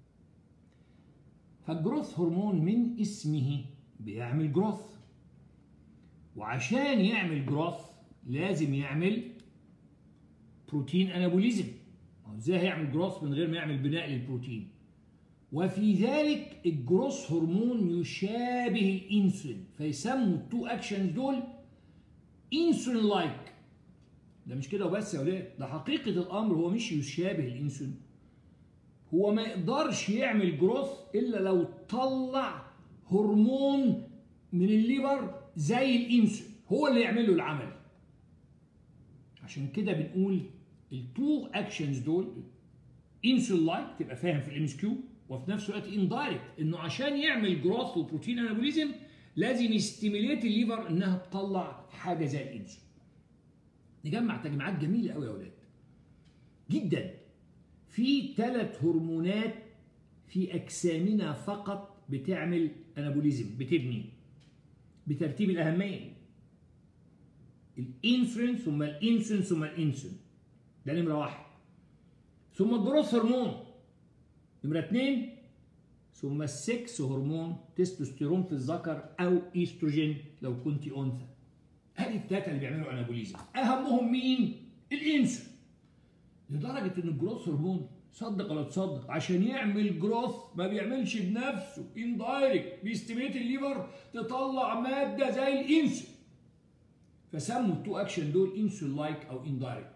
فالجروث هرمون من اسمه بيعمل جروث وعشان يعمل جروث لازم يعمل بروتين انابوليزم ازاي هيعمل جروث من غير ما يعمل بناء للبروتين وفي ذلك الجروث هرمون يشابه الانسولين فيسموا التو اكشنز دول انسولين لايك ده مش كده وبس يا ولاد ده حقيقه الامر هو مش يشابه الانسولين هو ما يقدرش يعمل جروث الا لو طلع هرمون من الليبر زي الانسولين هو اللي يعمل له العمل عشان كده بنقول التو اكشنز دول انسولين لايك تبقى فاهم في الام اس كيو وفي نفس الوقت اندايركت انه عشان يعمل جروث وبروتين انابوليزم لازم يستيميليت الليفر انها تطلع حاجه زي الانسولين نجمع تجمعات جميله قوي يا اولاد جدا في ثلاث هرمونات في اجسامنا فقط بتعمل انابوليزم بتبني بترتيب الاهميه الانسولين ثم الانسولين ثم الانسولين ده نمره واحد ثم الجروث هرمون نمره اثنين ثم السكس هرمون تستوستيرون في الذكر او ايستروجين لو كنت انثى هذه الثلاثه اللي بيعملوا انابوليزم اهمهم مين الانسولين لدرجه ان الجروث هرمون صدق ولا تصدق عشان يعمل جروث ما بيعملش بنفسه اندايركت بيستيميت الليفر تطلع ماده زي الانسولين فسموا التو اكشن دول انسولين لايك او اندايركت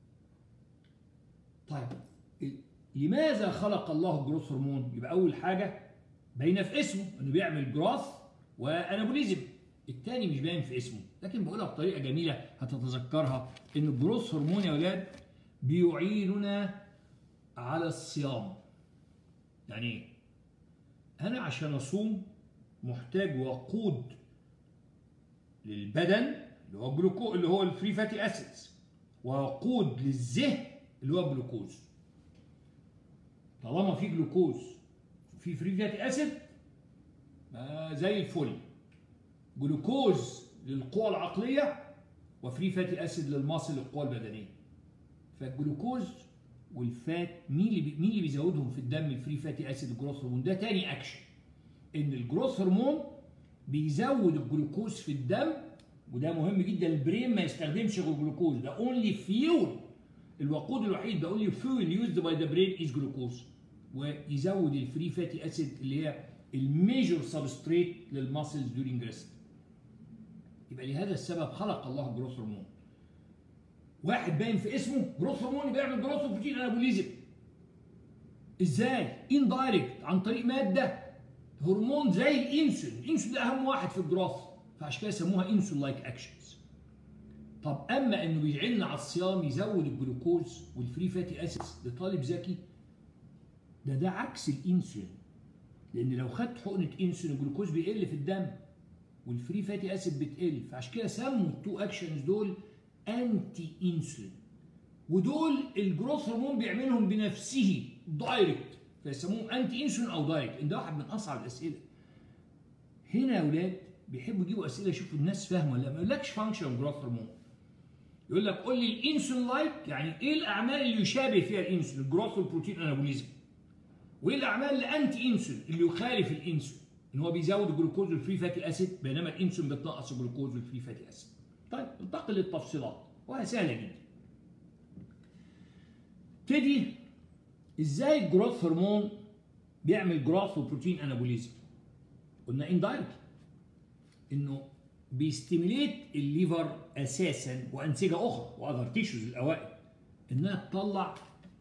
طيب لماذا خلق الله الجروث هرمون يبقى اول حاجه باينه في اسمه انه بيعمل جروث وانابوليزم الثاني مش باين في اسمه لكن بقولها بطريقه جميله هتتذكرها ان الجروث هرمون يا اولاد بيعيننا على الصيام يعني ايه انا عشان اصوم محتاج وقود للبدن اللي هو الجلوكو اللي هو الفري فاتي اسيدز ووقود للذهن اللي هو الجلوكوز طالما في جلوكوز وفي فري فاتي اسيد آه زي الفل جلوكوز للقوى العقليه وفري فاتي اسيد للمصل القوى البدنيه فالجلوكوز والفات مين اللي بي... مين اللي بيزودهم في الدم الفري فاتي اسيد الجروث هرمون ده تاني اكشن ان الجروث هرمون بيزود الجلوكوز في الدم وده مهم جدا البرين ما يستخدمش غير جلوكوز ده اونلي فيول الوقود الوحيد ده اونلي فيول يوزد باي ذا برين از جلوكوز ويزود الفري فاتي اسيد اللي هي الميجور سبستريت للماسلز دورينج ريست يبقى لهذا السبب خلق الله الجروث هرمون واحد باين في اسمه جروث هرمون بيعمل جروث بروتين انابوليزم ازاي اندايركت عن طريق ماده هرمون زي الانسولين الانسولين ده اهم واحد في الجروث فعشان كده سموها انسولين لايك اكشنز طب اما انه بيعيننا على الصيام يزود الجلوكوز والفري فاتي اسيدز لطالب ذكي ده ده عكس الانسولين لان لو خدت حقنه انسولين الجلوكوز بيقل في الدم والفري فاتي اسيد بتقل فعشان كده سموا التو اكشنز دول انتي انسولين ودول الجروث هرمون بيعملهم بنفسه دايركت فيسموهم انتي انسولين او دايركت ان ده واحد من اصعب الاسئله هنا يا اولاد بيحبوا يجيبوا اسئله يشوفوا الناس فاهمه ولا ما يقولكش فانكشن جروث هرمون يقول لك قول لي الانسولين لايك يعني ايه الاعمال اللي يشابه فيها الانسولين الجروث والبروتين انابوليزم وايه الاعمال اللي انتي انسولين اللي يخالف الانسولين ان هو بيزود الجلوكوز والفري فاتي اسيد بينما الانسولين بتنقص الجلوكوز والفري فاتي اسيد طيب ننتقل للتفصيلات وهي سهله جدا ابتدي ازاي الجروث هرمون بيعمل جروث وبروتين انابوليزم قلنا اندايركت انه بيستيميليت الليفر اساسا وانسجه اخرى واذر تيشوز الاوائل انها تطلع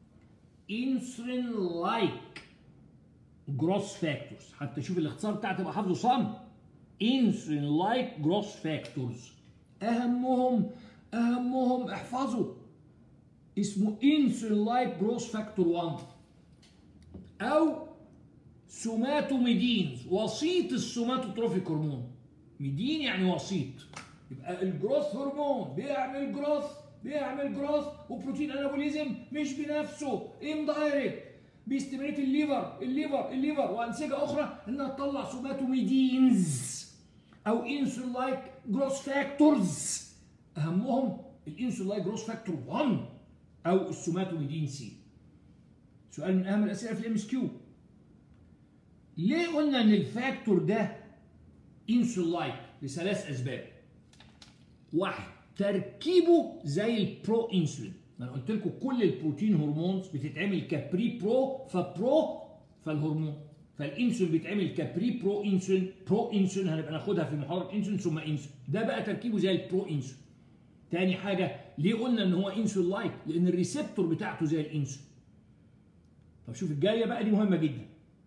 انسولين لايك جروث فاكتورز حتى شوف الاختصار بتاعها تبقى حافظه صم انسولين لايك جروث فاكتورز اهمهم اهمهم احفظوا اسمه انسولين لايك جروث فاكتور 1 او سوماتوميدينز وسيط السوماتوتروفيك هرمون ميدين يعني وسيط يبقى الجروث هرمون بيعمل جروث بيعمل جروث وبروتين انابوليزم مش بنفسه اندايركت بيستمريت الليفر الليفر الليفر وانسجه اخرى انها تطلع سوماتوميدينز او انسولين لايك جروث فاكتورز اهمهم الانسولين لايك جروث فاكتور 1 او السوماتوميدين سي سؤال من اهم الاسئله في الام اس كيو ليه قلنا ان الفاكتور ده انسولين لايك لثلاث اسباب واحد تركيبه زي البرو انسولين ما انا قلت لكم كل البروتين هرمونز بتتعمل كبري برو فبرو فالهرمون فالانسولين بيتعمل كبري برو انسولين برو انسولين هنبقى ناخدها في محاضره انسولين ثم انسولين ده بقى تركيبه زي البرو انسولين تاني حاجه ليه قلنا ان هو انسولين لايك لان الريسبتور بتاعته زي الانسولين طب شوف الجايه بقى دي مهمه جدا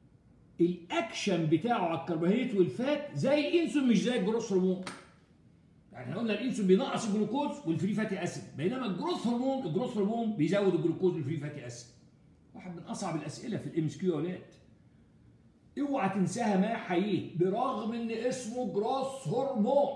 الاكشن بتاعه على الكربوهيدرات والفات زي الانسولين مش زي الجروث هرمون يعني احنا قلنا الانسولين بينقص الجلوكوز والفري فاتي اسيد بينما الجروث هرمون الجروث هرمون بيزود الجلوكوز والفري فاتي اسيد واحد من اصعب الاسئله في الام اس كيو يا ولاد اوعى تنساها ما حييت برغم ان اسمه جروث هرمون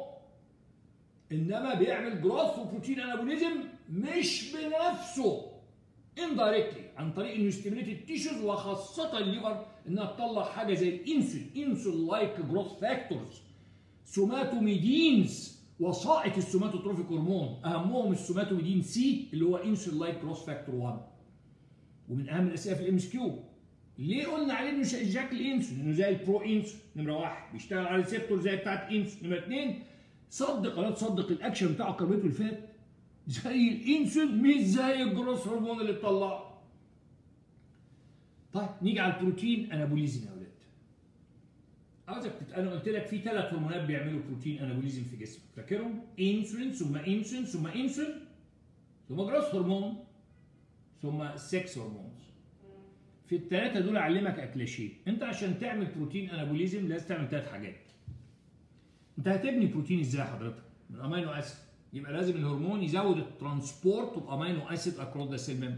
انما بيعمل جروث وبروتين انابوليزم مش بنفسه اندايركتلي عن طريق انه يستمريت التيشوز وخاصه الليفر انها تطلع حاجه زي الانسولين انسولين لايك جروث فاكتورز سوماتوميدينز وسائط السوماتوتروفيك هرمون اهمهم السوماتوميدين سي اللي هو انسولين لايك جروث فاكتور 1 ومن اهم الاسئله في الام اس كيو ليه قلنا عليه انه شكل انسولين انه زي البرو انسولين نمره واحد بيشتغل على ريسبتور زي بتاعت انسولين نمره اثنين صدق ولا تصدق الاكشن بتاع الكربوهيدرات والفات زي الانسولين مش زي الجروث هرمون اللي بتطلعه طيب نيجي على البروتين انابوليزم يا اولاد عاوزك تت... انا قلت لك في ثلاث هرمونات بيعملوا بروتين انابوليزم في جسمك فاكرهم انسولين ثم انسولين ثم انسولين ثم جروث هرمون ثم سكس هرمونز في الثلاثه دول اعلمك اكلاشيه انت عشان تعمل بروتين انابوليزم لازم تعمل ثلاث حاجات انت هتبني بروتين ازاي حضرتك من امينو اسيد يبقى لازم الهرمون يزود الترانسبورت اوف امينو اسيد اكروس ذا سيل ممبر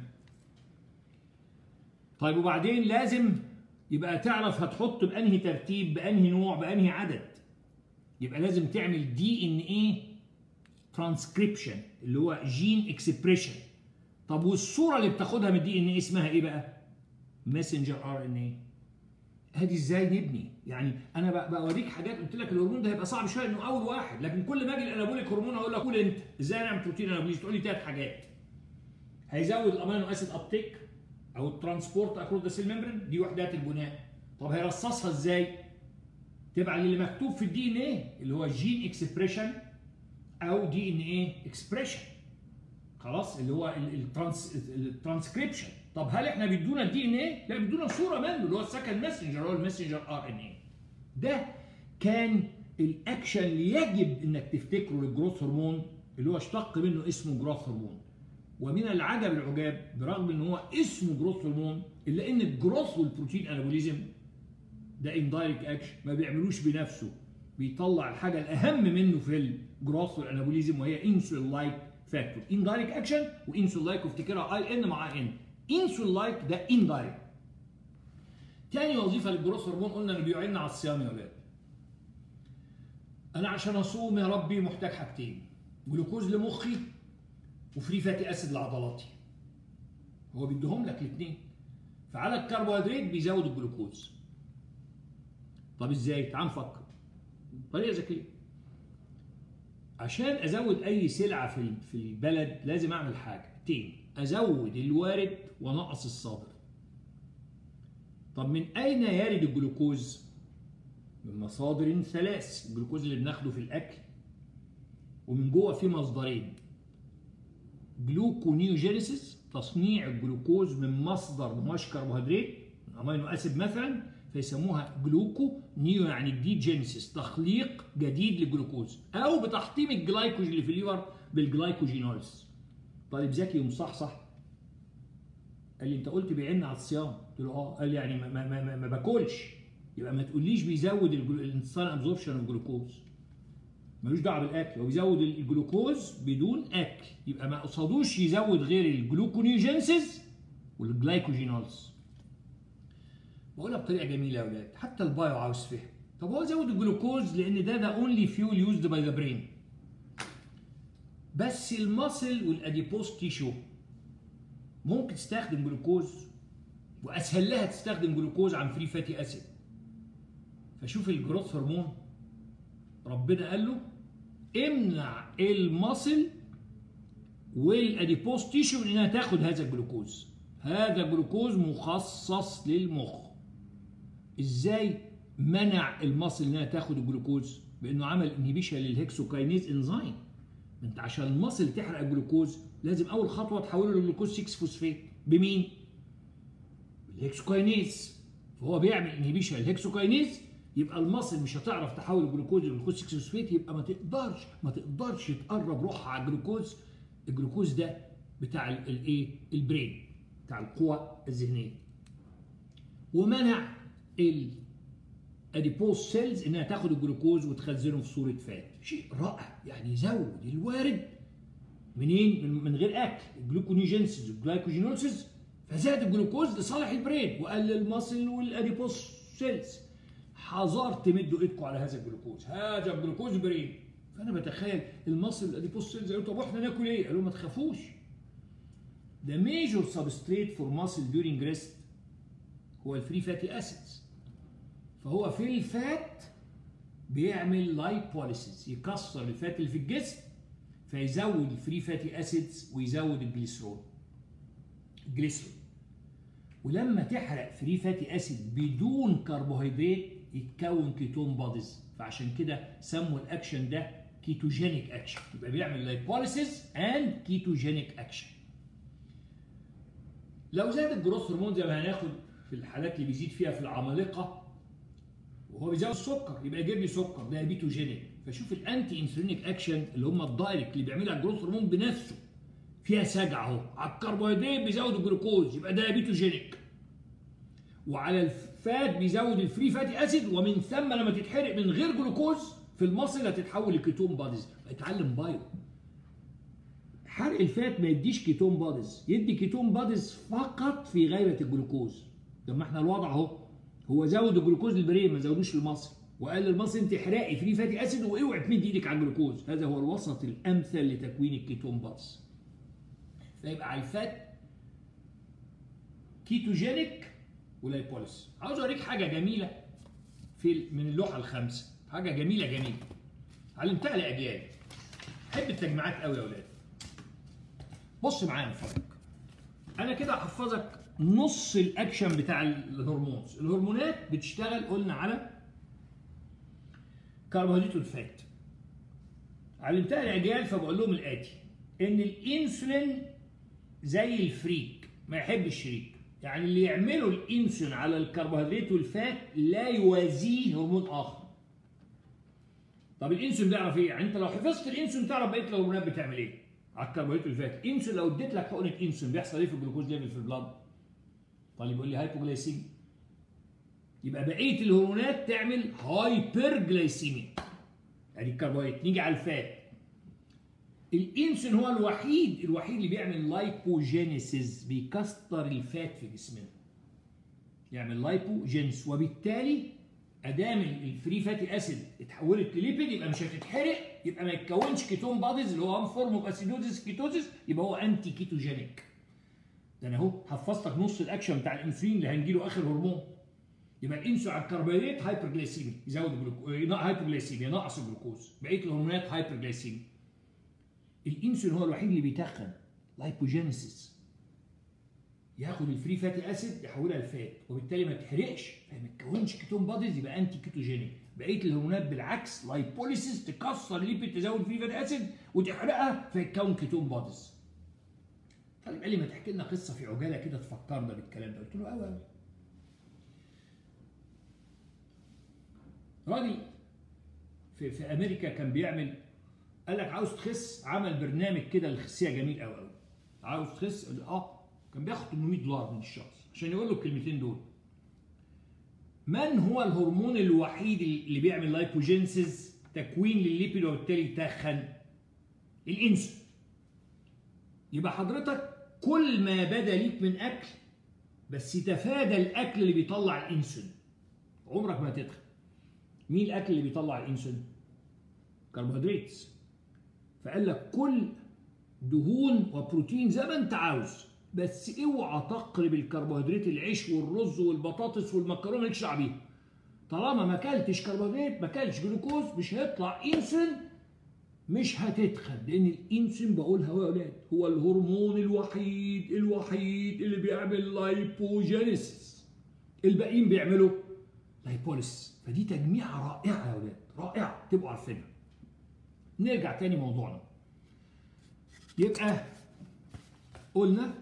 طيب وبعدين لازم يبقى تعرف هتحط بانهي ترتيب بانهي نوع بانهي عدد يبقى لازم تعمل دي ان ايه ترانسكريبشن اللي هو جين اكسبريشن طب والصوره اللي بتاخدها من الدي ان ايه اسمها ايه بقى ماسنجر ار ان ايه ادي ازاي نبني يعني انا بوريك حاجات قلت لك الهرمون ده هيبقى صعب شويه انه اول واحد لكن كل ما اجي الانابوليك هرمون اقول لك قول انت ازاي نعمل بروتين انابوليز تقول لي ثلاث حاجات هيزود الامينو اسيد ابتيك او الترانسبورت اكروس ذا سيل ممبرين دي وحدات البناء طب هيرصصها ازاي تبع اللي مكتوب في الدي ان ايه اللي هو جين اكسبريشن او دي ان ايه اكسبريشن خلاص اللي هو الترانسكريبشن طب هل احنا بيدونا الدي ان ايه لا بيدونا صوره منه اللي هو السكند ماسنجر هو الماسنجر ار ان ايه ده كان الاكشن اللي يجب انك تفتكره للجروث هرمون اللي هو اشتق منه اسمه جروث هرمون ومن العجب العجاب برغم ان هو اسمه جروث هرمون الا ان الجروث والبروتين انابوليزم ده اندايركت اكشن ما بيعملوش بنفسه بيطلع الحاجه الاهم منه في الجروث والانابوليزم وهي انسولين لايك فاكتور اندايركت اكشن وانسولين لايك وافتكرها اي ان مع ان انسولين لايك ده اندايركت تاني وظيفه للجروث هرمون قلنا انه بيعين على الصيام يا ولاد انا عشان اصوم يا ربي محتاج حاجتين جلوكوز لمخي وفري فاتي اسيد لعضلاتي هو بيديهم لك الاثنين فعلى الكربوهيدرات بيزود الجلوكوز طب ازاي تعال نفكر طريقه ذكيه عشان ازود اي سلعه في في البلد لازم اعمل حاجتين ازود الوارد ونقص الصادر طب من اين يرد الجلوكوز من مصادر ثلاث الجلوكوز اللي بناخده في الاكل ومن جوه في مصدرين جلوكونيوجينيسيس تصنيع الجلوكوز من مصدر مش كربوهيدرات امينو اسيد مثلا فيسموها جلوكو نيو يعني جديد جينيسيس تخليق جديد للجلوكوز او بتحطيم الجلايكوجين اللي في الليفر بالجلايكوجينوليس طالب ذكي ومصحصح قال لي انت قلت بيعن على الصيام قلت له اه قال لي يعني ما, ما, ما, ما باكلش يبقى ما تقوليش بيزود الانسان ابزوربشن الجلوكوز ملوش دعوه بالاكل هو بيزود الجلوكوز بدون اكل يبقى ما قصدوش يزود غير الجلوكونيوجينسيس والجلايكوجينولز بقولها بطريقه جميله يا اولاد حتى البايو عاوز فهم طب هو زود الجلوكوز لان ده ده اونلي فيول يوزد باي ذا برين بس المصل والاديبوز تيشو ممكن تستخدم جلوكوز واسهل لها تستخدم جلوكوز عن فري فاتي اسيد فشوف الجروث هرمون ربنا قال له امنع المصل والاديبوز تيشو من انها تاخد هذا الجلوكوز هذا جلوكوز مخصص للمخ ازاي منع المصل انها تاخد الجلوكوز بانه عمل انهبيشن للهكسوكاينيز انزيم انت عشان المصل تحرق الجلوكوز لازم اول خطوه تحوله لجلوكوز 6 فوسفات بمين بالهكسوكاينيز فهو بيعمل انهبيشن للهكسوكاينيز يبقى المصل مش هتعرف تحول الجلوكوز لجلوكوز 6 فوسفات يبقى ما تقدرش ما تقدرش تقرب روحها على الجلوكوز الجلوكوز ده بتاع الايه البرين بتاع القوى الذهنيه ومنع الاديبوز سيلز انها تاخد الجلوكوز وتخزنه في صوره فات شيء رائع يعني يزود الوارد منين من, من غير اكل الجلوكونيجينسيس والجلايكوجينوسيس فزاد الجلوكوز لصالح البرين وقلل المصل والاديبوز سيلز حذر تمدوا ايدكم على هذا الجلوكوز هذا الجلوكوز برين فانا بتخيل المصل والاديبوز سيلز قالوا طب واحنا ناكل ايه؟ قالوا ما تخافوش The major substrate for muscle during rest هو الفري فاتي اسيدز فهو في الفات بيعمل لايبوليسيس يكسر الفات اللي في الجسم فيزود الفري فاتي اسيدز ويزود الجليسرول الجليسرول ولما تحرق فري فاتي اسيد بدون كربوهيدرات يتكون كيتون بوديز فعشان كده سموا الاكشن ده كيتوجينيك اكشن يبقى بيعمل لايبوليسيس اند كيتوجينيك اكشن لو زاد الجروث هرمون زي ما هناخد في الحالات اللي بيزيد فيها في العمالقه وهو بيزود السكر يبقى يجيب لي سكر ده بيتوجينيك فشوف الانتي انسولينيك اكشن اللي هم الدايركت اللي بيعملها الجروث هرمون بنفسه فيها سجع اهو على الكربوهيدرات بيزود الجلوكوز يبقى ده بيتوجينيك وعلى الفات بيزود الفري فاتي اسيد ومن ثم لما تتحرق من غير جلوكوز في المصل هتتحول لكيتون باديز اتعلم بايو حرق الفات ما يديش كيتون باديز يدي كيتون باديز فقط في غيبه الجلوكوز لما احنا الوضع اهو هو زود الجلوكوز للبرين ما زودوش للمصل وقال للمصل انت احرقي فري فاتي اسيد واوعي تمد ايدك على الجلوكوز هذا هو الوسط الامثل لتكوين الكيتون باديز فيبقى على الفات كيتوجينيك ولايبوليس عاوز اوريك حاجه جميله في من اللوحه الخامسه حاجه جميله جميله علمتها لاجيال احب التجميعات قوي يا اولاد بص معايا من فضلك انا كده هحفظك نص الاكشن بتاع الهرمونز الهرمونات بتشتغل قلنا على كربوهيدرات والفات علمتها العجال فبقول لهم الاتي ان الانسولين زي الفريك ما يحب الشريك يعني اللي يعملوا الانسولين على الكربوهيدرات والفات لا يوازيه هرمون اخر طب الانسولين بيعرف ايه يعني انت لو حفظت الانسولين تعرف بقيه الهرمونات بتعمل ايه على الكربوهيدرات والفات انسولين لو اديت لك حقنه انسولين بيحصل ايه في الجلوكوز ليفل في البلاد طالب يقول لي هايبوجلايسيميا يبقى بقيه الهرمونات تعمل هايبر جلايسيميا ادي الكربوهيدرات نيجي على الفات الانسولين هو الوحيد الوحيد اللي بيعمل لايبوجينيسيس بيكسر الفات في جسمنا يعمل لايبوجينيس وبالتالي ادام الفري فاتي اسيد اتحولت لليبيد يبقى مش هتتحرق يبقى ما يتكونش كيتون باديز اللي هو ان فورم اوف اسيدوزيس كيتوزيس يبقى هو انتي كيتوجينيك ده انا اهو حفظتك نص الاكشن بتاع الانسولين اللي هنجيله اخر هرمون يبقى الانسولين على الكربوهيدرات هايبرجلايسيميا يزود الجلوكوز هايبرجلايسيميا ينقص الجلوكوز بقيه الهرمونات هايبرجلايسيميا الانسولين هو الوحيد اللي بيتخن لايبوجينيسيس ياخد الفري فاتي اسيد يحولها لفات وبالتالي ما تحرقش فما تكونش كيتون باديز يبقى انتي كيتوجينيك بقيه الهرمونات بالعكس لايبوليسيس تكسر ليبيد تزود فري فاتي اسيد وتحرقها فيتكون كيتون باديز طالب قال لي ما تحكي لنا قصه في عجاله كده تفكرنا بالكلام ده قلت له قوي قوي راجل في, في امريكا كان بيعمل قال لك عاوز تخس عمل برنامج كده للخسيه جميل قوي قوي عاوز تخس اه كان بياخد 800 دولار من الشخص عشان يقول له الكلمتين دول من هو الهرمون الوحيد اللي بيعمل لايبوجينسيس تكوين للليبيد وبالتالي يتخن الانسولين يبقى حضرتك كل ما بدا ليك من اكل بس تفادى الاكل اللي بيطلع الانسولين عمرك ما هتدخل مين الاكل اللي بيطلع الانسولين كربوهيدرات فقال لك كل دهون وبروتين زي ما انت عاوز بس اوعى تقرب الكربوهيدرات العيش والرز والبطاطس والمكرونه مالكش دعوه بيها طالما ما اكلتش كربوهيدرات ما اكلتش جلوكوز مش هيطلع انسولين مش هتدخل لان الانسولين بقولها يا اولاد هو الهرمون الوحيد الوحيد اللي بيعمل لايبوجينيسيس الباقيين بيعملوا لايبوليسيس فدي تجميعه رائعه يا اولاد رائعه تبقوا عارفينها نرجع تاني موضوعنا يبقى قلنا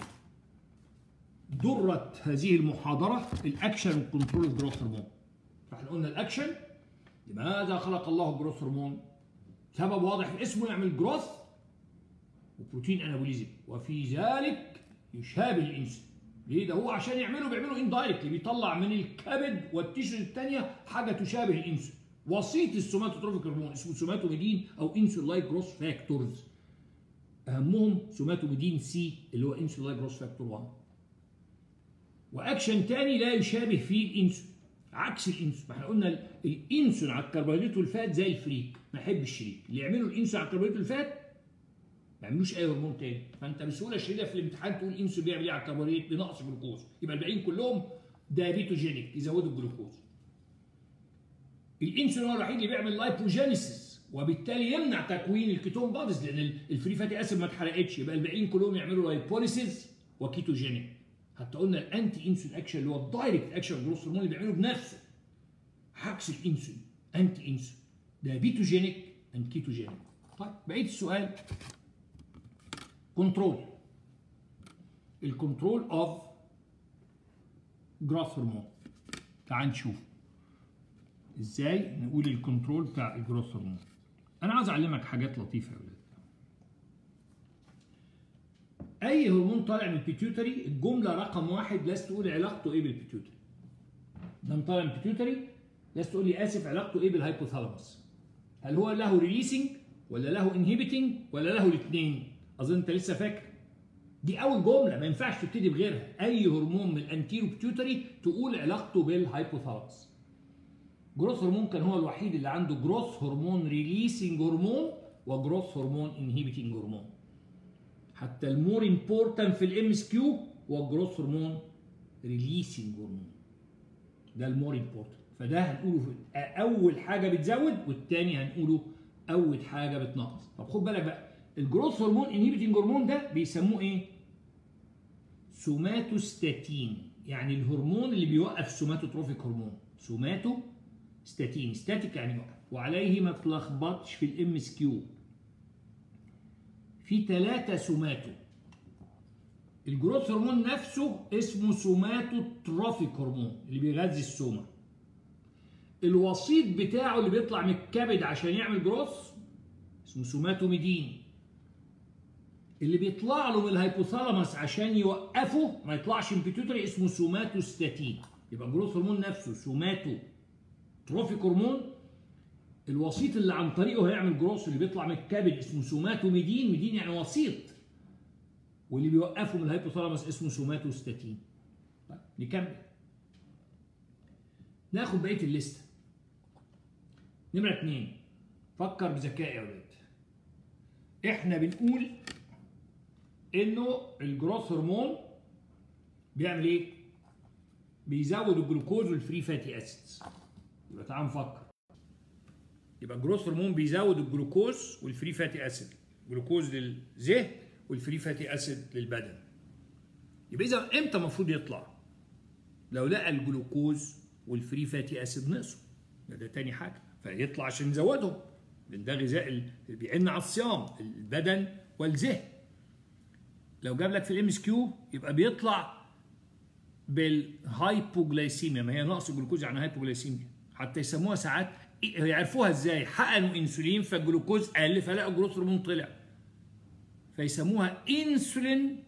درة هذه المحاضرة الأكشن والكنترول اوف جروث هرمون فاحنا قلنا الأكشن لماذا خلق الله جروث هرمون؟ سبب واضح في اسمه يعمل جروث وبروتين انابوليزم وفي ذلك يشابه الانسولين ليه ده هو عشان يعمله بيعمله اندايركت بيطلع من الكبد والتيشوز الثانيه حاجه تشابه الانسولين وسيط السوماتوتروفيك هرمون اسمه سوماتوميدين او انسولين لايك جروث فاكتورز اهمهم سوماتوميدين سي اللي هو انسولين لايك جروث فاكتور 1 واكشن ثاني لا يشابه فيه الانسولين عكس الانسولين ما احنا قلنا الانسولين على الكربوهيدرات والفات زي الفريك ما يحبش الشريك اللي يعملوا الانسولين على الكربوهيدرات والفات ما يعملوش اي هرمون تاني فانت بسهوله شديده في الامتحان تقول الانسولين بيعمل ايه على الكربوهيدرات بنقص جلوكوز يبقى الباقيين كلهم دايبيتوجينيك يزودوا الجلوكوز الانسولين هو الوحيد اللي بيعمل لايبوجينيسيس وبالتالي يمنع تكوين الكيتون بادز لان الفري فاتي اسيد ما اتحرقتش يبقى الباقيين كلهم يعملوا لايبوليسيس وكيتوجينيك حتى قلنا الانتي انسولين اكشن اللي هو الدايركت اكشن جروث هرمون اللي بيعمله بنفسه عكس الانسولين انتي انسولين ده بيتوجينيك اند كيتوجينيك طيب بقيه السؤال كنترول الكنترول اوف جروث هرمون تعال نشوف ازاي نقول الكنترول بتاع الجروث هرمون انا عاوز اعلمك حاجات لطيفه يا ولاد اي هرمون طالع من البيتيوتري الجمله رقم واحد لازم تقول علاقته ايه بالبيتيوتري ده طالع من البيتيوتري لازم تقول لي اسف علاقته ايه بالهايبوثالاموس هل هو له ريليسنج ولا له انهبيتنج ولا له الاثنين اظن انت لسه فاكر دي اول جمله ما ينفعش تبتدي بغيرها اي هرمون من الانتيرو بيتيوتري تقول علاقته بالهايبوثالاموس جروث هرمون كان هو الوحيد اللي عنده جروث هرمون ريليسنج هرمون وجروث هرمون انهبيتنج هرمون حتى المور امبورتنت في الام اس كيو هو الجروث هرمون ريليسنج هرمون ده المور امبورتنت فده هنقوله في اول حاجه بتزود والتاني هنقوله اول حاجه بتنقص طب خد بالك بقى الجروث هرمون انهبيتنج هرمون ده بيسموه ايه سوماتوستاتين يعني الهرمون اللي بيوقف سوماتوتروفيك هرمون سوماتو ستاتين ستاتيك يعني يوقف وعليه ما تلخبطش في الام اس كيو في ثلاثة سوماتو الجروث هرمون نفسه اسمه سوماتوتروفيك هرمون اللي بيغذي السومة الوسيط بتاعه اللي بيطلع من الكبد عشان يعمل جروث اسمه سوماتوميدين اللي بيطلع له من الهيبوثالاموس عشان يوقفه ما يطلعش من بيتوتري اسمه سوماتوستاتين يبقى جروث هرمون نفسه سوماتو تروفيك هرمون الوسيط اللي عن طريقه هيعمل جروث اللي بيطلع من الكبد اسمه سوماتوميدين ميدين يعني وسيط واللي بيوقفه من الهيبوثالاموس اسمه سوماتوستاتين طيب نكمل ناخد بقيه الليسته نمره اتنين فكر بذكاء يا ولاد احنا بنقول انه الجروث هرمون بيعمل ايه؟ بيزود الجلوكوز والفري فاتي اسيدز يبقى تعال نفكر يبقى الجروث هرمون بيزود الجلوكوز والفري فاتي اسيد جلوكوز للذهن والفري فاتي اسيد للبدن يبقى اذا امتى المفروض يطلع؟ لو لقى الجلوكوز والفري فاتي اسيد نقصوا ده, ده تاني حاجه فيطلع عشان نزودهم لان ده غذاء اللي بيعن على الصيام البدن والذهن لو جاب لك في الام اس كيو يبقى بيطلع بالهايبوجلايسيميا ما هي نقص الجلوكوز يعني هايبوجلايسيميا حتى يسموها ساعات يعرفوها ازاي حقنوا انسولين فالجلوكوز قل فلقوا الجروث هرمون طلع فيسموها انسولين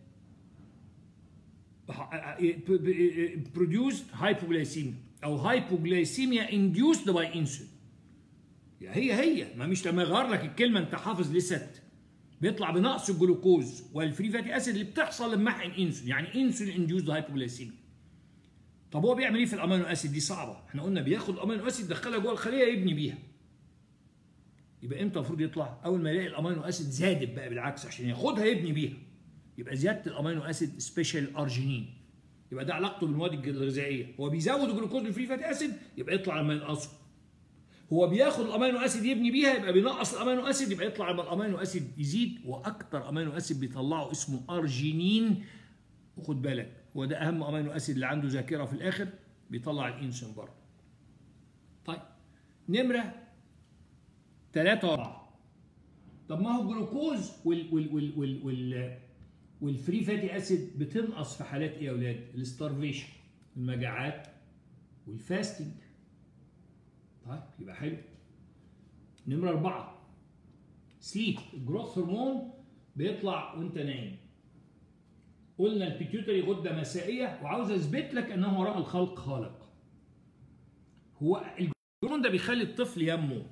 produced hypoglycemia او hypoglycemia induced by insulin هي هي ما مش لما يغير لك الكلمه انت حافظ لست بيطلع بنقص الجلوكوز والفري فاتي اسيد اللي بتحصل لما احقن انسولين يعني انسولين انديوزد هايبوجلايسيميا طب هو بيعمل ايه في الامينو اسيد دي صعبه احنا قلنا بياخد الامينو اسيد يدخلها جوه الخليه يبني بيها يبقى امتى المفروض يطلع اول ما يلاقي الامينو اسيد زادت بقى بالعكس عشان ياخدها يبني بيها يبقى زياده الامينو اسيد سبيشال ارجينين يبقى ده علاقته بالمواد الغذائيه هو بيزود الجلوكوز والفري فاتي اسيد يبقى يطلع لما ينقصه هو بياخد الامينو اسيد يبني بيها يبقى بينقص الامينو اسيد يبقى يطلع لما الامينو اسيد يزيد واكتر امينو اسيد بيطلعه اسمه ارجينين وخد بالك هو ده اهم امينو اسيد اللي عنده ذاكره في الاخر بيطلع الانسولين برضه طيب نمره 3 و4 طب ما هو الجلوكوز وال وال وال وال, وال والفري فاتي اسيد بتنقص في حالات ايه يا اولاد؟ الستارفيشن المجاعات والفاستنج طيب يبقى حلو نمرة أربعة سليب الجروث هرمون بيطلع وأنت نايم قلنا البيتيوتري غدة مسائية وعاوز أثبت لك أنه وراء الخلق خالق هو الهرمون ده بيخلي الطفل ينمو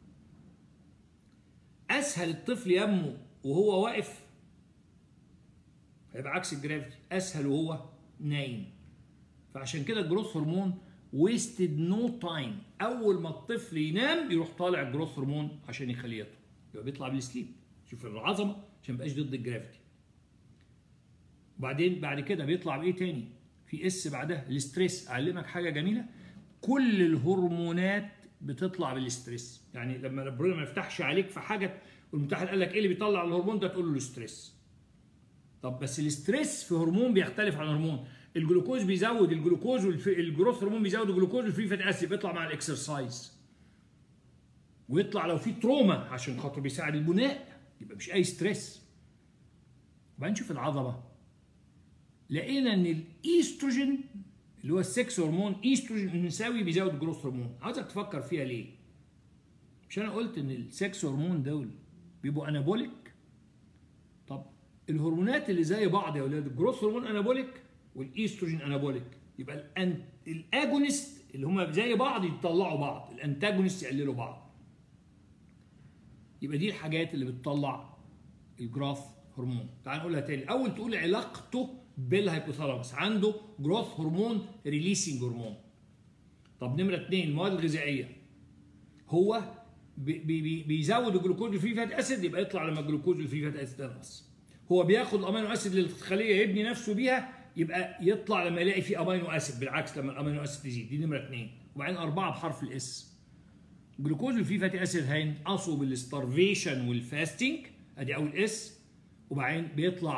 أسهل الطفل ينمو وهو واقف هيبقى عكس الجرافيتي أسهل وهو نايم فعشان كده الجروث هرمون ويستد نو تايم اول ما الطفل ينام يروح طالع الجروث هرمون عشان يخليه يطلع يبقى بيطلع بالسليب شوف العظمه عشان ما يبقاش ضد الجرافيتي وبعدين بعد كده بيطلع بايه تاني في اس بعدها الاستريس اعلمك حاجه جميله كل الهرمونات بتطلع بالاستريس يعني لما ربنا ما يفتحش عليك في حاجه والمتحد قال لك ايه اللي بيطلع الهرمون ده تقول له الاستريس طب بس الاستريس في هرمون بيختلف عن هرمون الجلوكوز بيزود الجلوكوز والجروث هرمون بيزود الجلوكوز والفري فاتي اسيد بيطلع مع الاكسرسايز ويطلع لو في تروما عشان خاطر بيساعد البناء يبقى مش اي ستريس وبعدين نشوف العظمه لقينا ان الايستروجين اللي هو السكس هرمون ايستروجين النساوي بيزود الجروث هرمون عاوزك تفكر فيها ليه مش انا قلت ان السكس هرمون دول بيبقوا انابوليك طب الهرمونات اللي زي بعض يا اولاد الجروث هرمون انابوليك والايستروجين انابوليك يبقى الأن... الاجونست اللي هم زي بعض يطلعوا بعض الانتاجونست يقللوا بعض يبقى دي الحاجات اللي بتطلع الجراث هرمون تعال نقولها تاني اول تقول علاقته بالهيبوثالاموس عنده جروث هرمون ريليسنج هرمون طب نمره اثنين المواد الغذائيه هو بي بي بيزود الجلوكوز والفري فات اسيد يبقى يطلع لما الجلوكوز والفري فات اسيد ينقص هو بياخد الامينو اسيد للخليه يبني نفسه بيها يبقى يطلع لما يلاقي في امينو اسيد بالعكس لما الامينو اسيد تزيد دي نمره اثنين وبعدين اربعه بحرف الاس الجلوكوز والفري فاتي اسيد هينقصوا بالستارفيشن والفاستنج ادي اول اس وبعدين بيطلع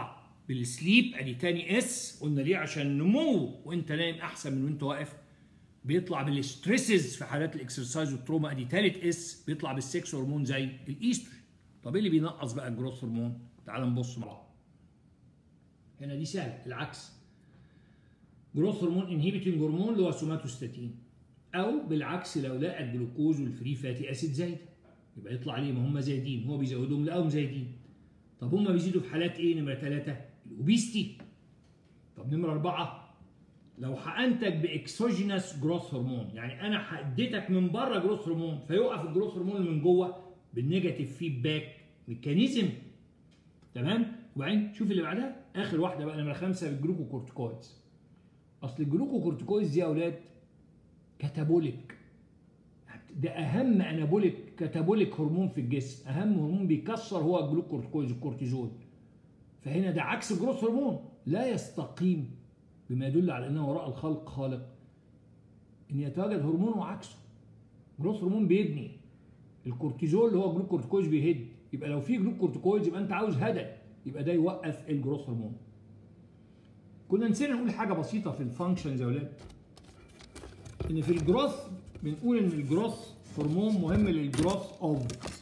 بالسليب ادي تاني اس قلنا ليه عشان النمو وانت نايم احسن من وانت واقف بيطلع بالستريسز في حالات الاكسرسايز والتروما ادي تالت اس بيطلع بالسكس هرمون زي الايستروجين طب ايه اللي بينقص بقى الجروث هرمون تعال نبص مع بعض هنا دي سهله العكس جروث هرمون انهيبيتنج هرمون اللي هو سوماتوستاتين او بالعكس لو لقى الجلوكوز والفري فاتي اسيد زايده يبقى يطلع ليه ما هم زايدين هو بيزودهم لقاهم زايدين طب هم بيزيدوا في حالات ايه نمره ثلاثه الاوبيستي طب نمره اربعه لو حقنتك باكسوجينس جروث هرمون يعني انا اديتك من بره جروث هرمون فيوقف الجروث هرمون اللي من جوه بالنيجاتيف فيدباك ميكانيزم تمام وبعدين شوف اللي بعدها اخر واحده بقى نمره خمسه الجلوكوكورتيكويدز اصل الجلوكوكورتيكويدز دي يا اولاد كاتابوليك ده اهم انابوليك كاتابوليك هرمون في الجسم اهم هرمون بيكسر هو الجلوكورتيكويدز الكورتيزول فهنا ده عكس الجروث هرمون لا يستقيم بما يدل على انه وراء الخلق خالق ان يتواجد هرمون وعكسه جروث هرمون بيبني الكورتيزول اللي هو جلوكورتيكويدز بيهد يبقى لو في جلوكورتيكويدز يبقى انت عاوز هدى يبقى ده يوقف الجروث هرمون كنا نسينا نقول حاجه بسيطه في الفانكشنز يا اولاد ان في الجروث بنقول ان الجروث هرمون مهم للجروث اوف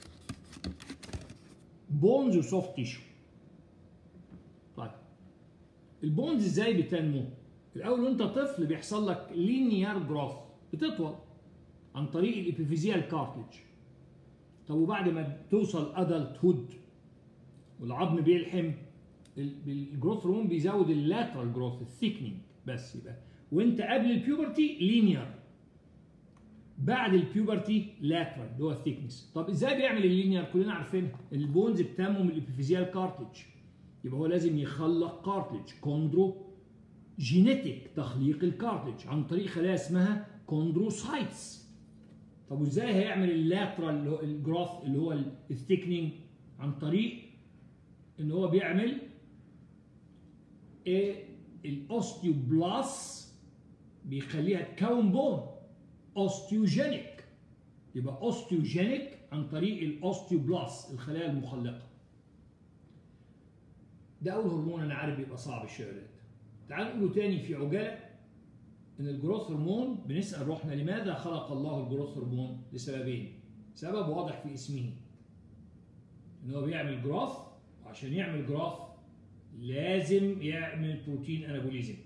بونز وسوفت تيشو طيب البونز ازاي بتنمو الاول وانت طفل بيحصل لك لينيار جروث بتطول عن طريق الابيفيزيال كارتلج طب وبعد ما توصل ادلت هود والعظم بيلحم الجروث هرمون بيزود اللاترال جروث الثيكنينج بس يبقى وانت قبل البيوبرتي لينير بعد البيوبرتي لاترال اللي هو الثيكنس طب ازاي بيعمل اللينير كلنا عارفينها البونز بتنمو من الابيفيزيال كارتلج يبقى هو لازم يخلق كارتلج كوندرو جينيتيك تخليق الكارتلج عن طريق خلايا اسمها كوندروسايتس طب وازاي هيعمل اللاترال اللي هو الجروث اللي هو الثيكنينج عن طريق ان هو بيعمل ايه الاوستيوبلاس بيخليها تكون بون اوستيوجينيك يبقى اوستيوجينيك عن طريق الاوستيوبلاس الخلايا المخلقه ده اول هرمون انا عارف بيبقى صعب الشغلات تعال نقوله تاني في عجاله ان الجروث هرمون بنسال روحنا لماذا خلق الله الجروث هرمون لسببين سبب واضح في اسمه ان هو بيعمل جروث وعشان يعمل جروث لازم يعمل بروتين انابوليزم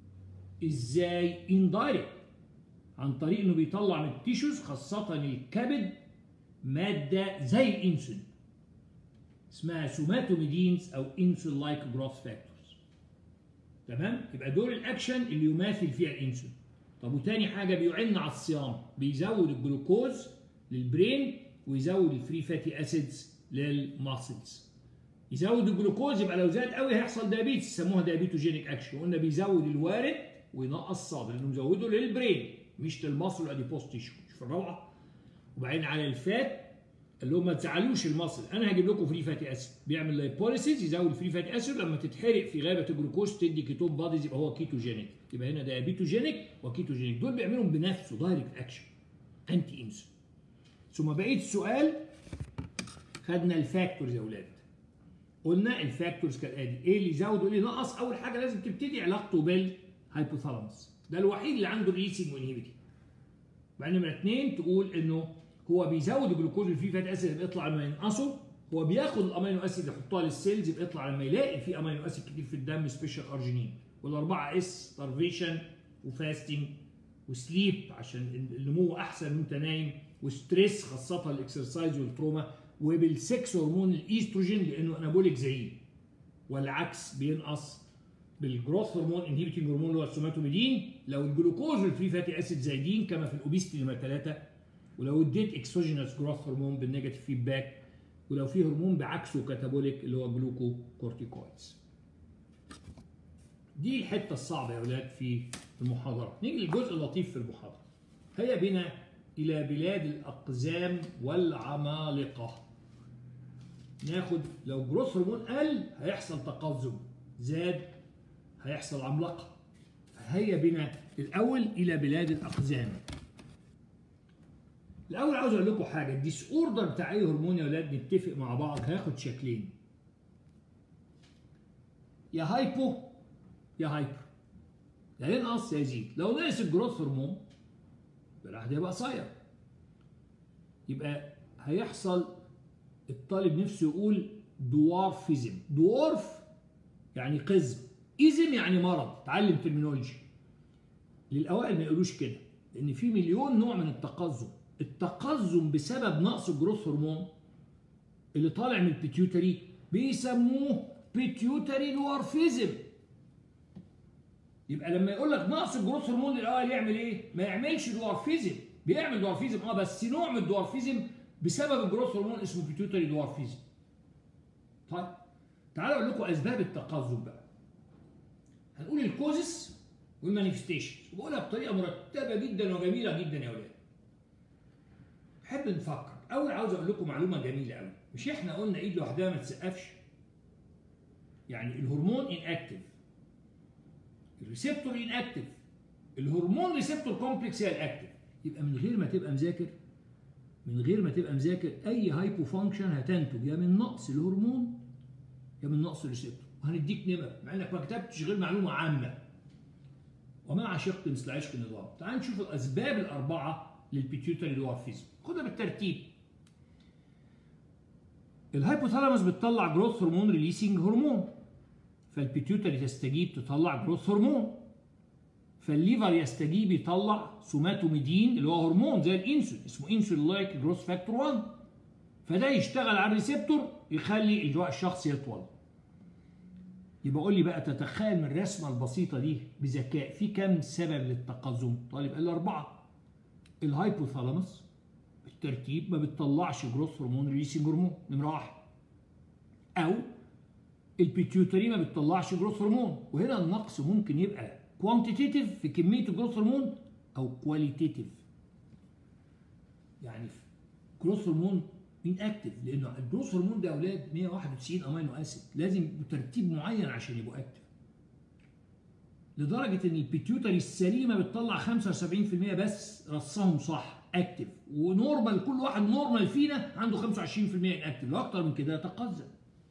ازاي اندايركت عن طريق انه بيطلع من التيشوز خاصة الكبد مادة زي الانسولين اسمها سوماتوميدينز او انسول لايك جروث فاكتورز تمام يبقى دور الاكشن اللي يماثل فيها الانسولين طب وتاني حاجة بيعن على الصيام بيزود الجلوكوز للبرين ويزود الفري فاتي اسيدز للماسلز يزود الجلوكوز يبقى لو زاد قوي هيحصل دايابيتس يسموها دايابيتوجينيك اكشن قلنا بيزود الوارد وينقص صادر لانه مزوده للبرين مش للمصل والاديبوز تيشو شوف الروعه وبعدين على الفات اللي هو ما تزعلوش المصل انا هجيب لكم فري فاتي اسيد بيعمل لايبوليسيس يزود الفري فاتي اسيد لما تتحرق في غابه الجلوكوز تدي كيتون باديز يبقى هو كيتوجينيك يبقى هنا دايابيتوجينيك وكيتوجينيك دول بيعملهم بنفسه دايركت اكشن انتي انسولين ثم بقيه السؤال خدنا الفاكتورز يا اولاد قلنا الفاكتورز كالاتي ايه اللي يزود وايه اللي ينقص اول حاجه لازم تبتدي علاقته بالهايبوثالاموس ده الوحيد اللي عنده ريسنج وانهيبيتنج بعد نمره اثنين تقول انه هو بيزود الجلوكوز اللي فيه فات اسيد بيطلع لما ينقصه هو بياخد الامينو اسيد يحطها للسيلز بيطلع لما يلاقي في امينو اسيد كتير في الدم سبيشال ارجينين والاربعه اس ستارفيشن وفاستنج وسليب عشان النمو احسن وانت نايم وستريس خاصه الاكسرسايز والتروما وبالسكس هرمون الايستروجين لانه انابوليك زيه والعكس بينقص بالجروث هرمون انهيبيتنج هرمون اللي هو السوماتوميدين لو الجلوكوز والفري فاتي اسيد زايدين كما في الاوبيستي نمره 3 ولو اديت اكسوجينوس جروث هرمون بالنيجاتيف فيدباك ولو في هرمون بعكسه كاتابوليك اللي هو جلوكو كورتيكويدز دي الحته الصعبه يا اولاد في المحاضره نيجي للجزء اللطيف في المحاضره هيا بنا الى بلاد الاقزام والعمالقه ناخد لو جروث هرمون قل هيحصل تقزم زاد هيحصل عملاقه فهيا بنا الاول الى بلاد الاقزام الاول عاوز اقول لكم حاجه الديس اوردر بتاع اي هرمون يا اولاد نتفق مع بعض هياخد شكلين يا هايبو يا هايبر يا ينقص يا يزيد لو نقص الجروث هرمون الواحد هيبقى قصير يبقى هيحصل الطالب نفسه يقول دوارفيزم دوارف يعني قزم ايزم يعني مرض تعلم ترمينولوجي للاوائل ما يقولوش كده لان في مليون نوع من التقزم التقزم بسبب نقص الجروث هرمون اللي طالع من البيتيوتري بيسموه بيتيوتري دوارفيزم يبقى لما يقول لك نقص الجروث هرمون الاول يعمل ايه؟ ما يعملش دوارفيزم بيعمل دوارفيزم اه بس نوع من الدوارفيزم بسبب الجروث هرمون اسمه بيتيوتري دوارفيزم. طيب تعالوا اقول لكم اسباب التقزم بقى. هنقول الكوزس والمانيفستيشن وبقولها بطريقه مرتبه جدا وجميله جدا يا ولاد. نحب نفكر، اول عاوز اقول لكم معلومه جميله قوي، مش احنا قلنا ايد لوحدها ما تسقفش؟ يعني الهرمون ان اكتف الريسبتور ان اكتف الهرمون ريسبتور كومبلكس هي الاكتف يبقى من غير ما تبقى مذاكر من غير ما تبقى مذاكر اي هايبو فانكشن هتنتج يا من نقص الهرمون يا من نقص الريسبتور وهنديك نمر مع انك ما كتبتش غير معلومه عامه وما عشقت مثل عشق النظام تعال نشوف الاسباب الاربعه للبيتيوتري دوارفيزم خدها بالترتيب الهايبوثالاموس بتطلع جروث هرمون ريليسنج هرمون فالبيتيوتري تستجيب تطلع جروث هرمون فالليفر يستجيب يطلع سوماتوميدين اللي هو هرمون زي الانسولين اسمه انسولين لايك جروث فاكتور 1 فده يشتغل على الريسبتور يخلي الجواء الشخص يطول يبقى قول لي بقى تتخيل من الرسمه البسيطه دي بذكاء في كم سبب للتقزم طالب قال لي اربعه الهايبوثالاموس بالترتيب ما بتطلعش جروث هرمون ريليسنج هرمون نمره واحد او البيتيوتري ما بتطلعش جروث هرمون وهنا النقص ممكن يبقى كوانتيتيف في كميه الجروث هرمون او كواليتيتيف يعني جروث هرمون مين اكتف لانه الجروث هرمون ده يا اولاد 191 امينو اسيد لازم بترتيب معين عشان يبقوا اكتف لدرجه ان البيتيوتري السليمه بتطلع 75% بس رصهم صح اكتف ونورمال كل واحد نورمال فينا عنده 25% ان اكتف لو اكتر من كده يتقزم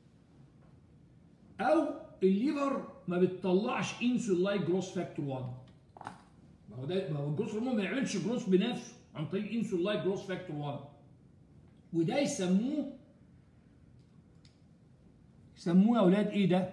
او الليفر ما بتطلعش انسولين لايك جروس فاكتور 1 ما هو ده ما هو الجروس هرمون ما يعملش جروس بنفسه عن طريق انسولين لايك جروس فاكتور 1 وده يسموه يسموه يا اولاد ايه ده؟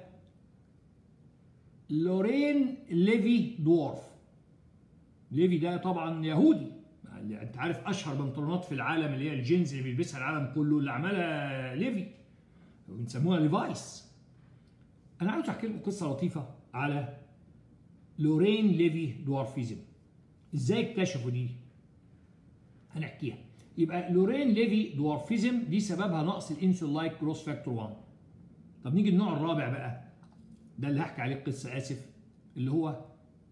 لورين ليفي دورف ليفي ده طبعا يهودي يعني انت عارف اشهر بنطلونات في العالم اللي هي الجينز اللي بيلبسها العالم كله اللي عملها ليفي بنسموها ليفايس انا عاوز احكي لكم قصه لطيفه على لورين ليفي دوارفيزم ازاي اكتشفوا دي هنحكيها يبقى لورين ليفي دوارفيزم دي سببها نقص الانسول لايك جروس فاكتور 1 طب نيجي النوع الرابع بقى ده اللي هحكي عليه القصه اسف اللي هو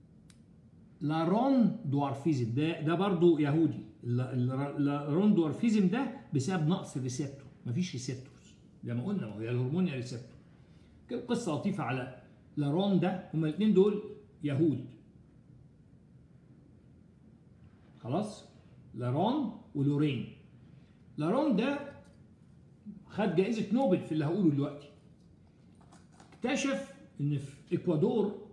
لارون دوارفيزم ده ده برضه يهودي لارون دوارفيزم ده بسبب نقص الريسبتور مفيش ريسبتورز زي ما قلنا ما هو يا الهرمون يا ريسبتور قصه لطيفه على لارون ده هما الاثنين دول يهود خلاص لارون ولورين لارون ده خد جائزه نوبل في اللي هقوله دلوقتي اكتشف ان في اكوادور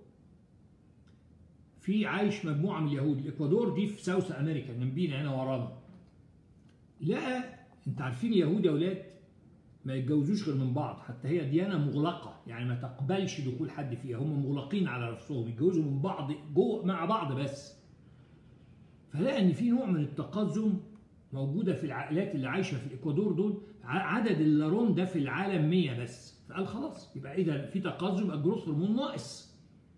في عايش مجموعه من اليهود الاكوادور دي في ساوث امريكا جنبينا هنا ورانا لقى انت عارفين اليهود يا اولاد ما يتجوزوش غير من بعض حتى هي ديانه مغلقه يعني ما تقبلش دخول حد فيها هم مغلقين على نفسهم يتجوزوا من بعض جوه مع بعض بس فلقى ان في نوع من التقزم موجوده في العائلات اللي عايشه في الاكوادور دول عدد اللارون ده في العالم 100 بس فقال خلاص يبقى اذا في تقزم يبقى الجروث هرمون ناقص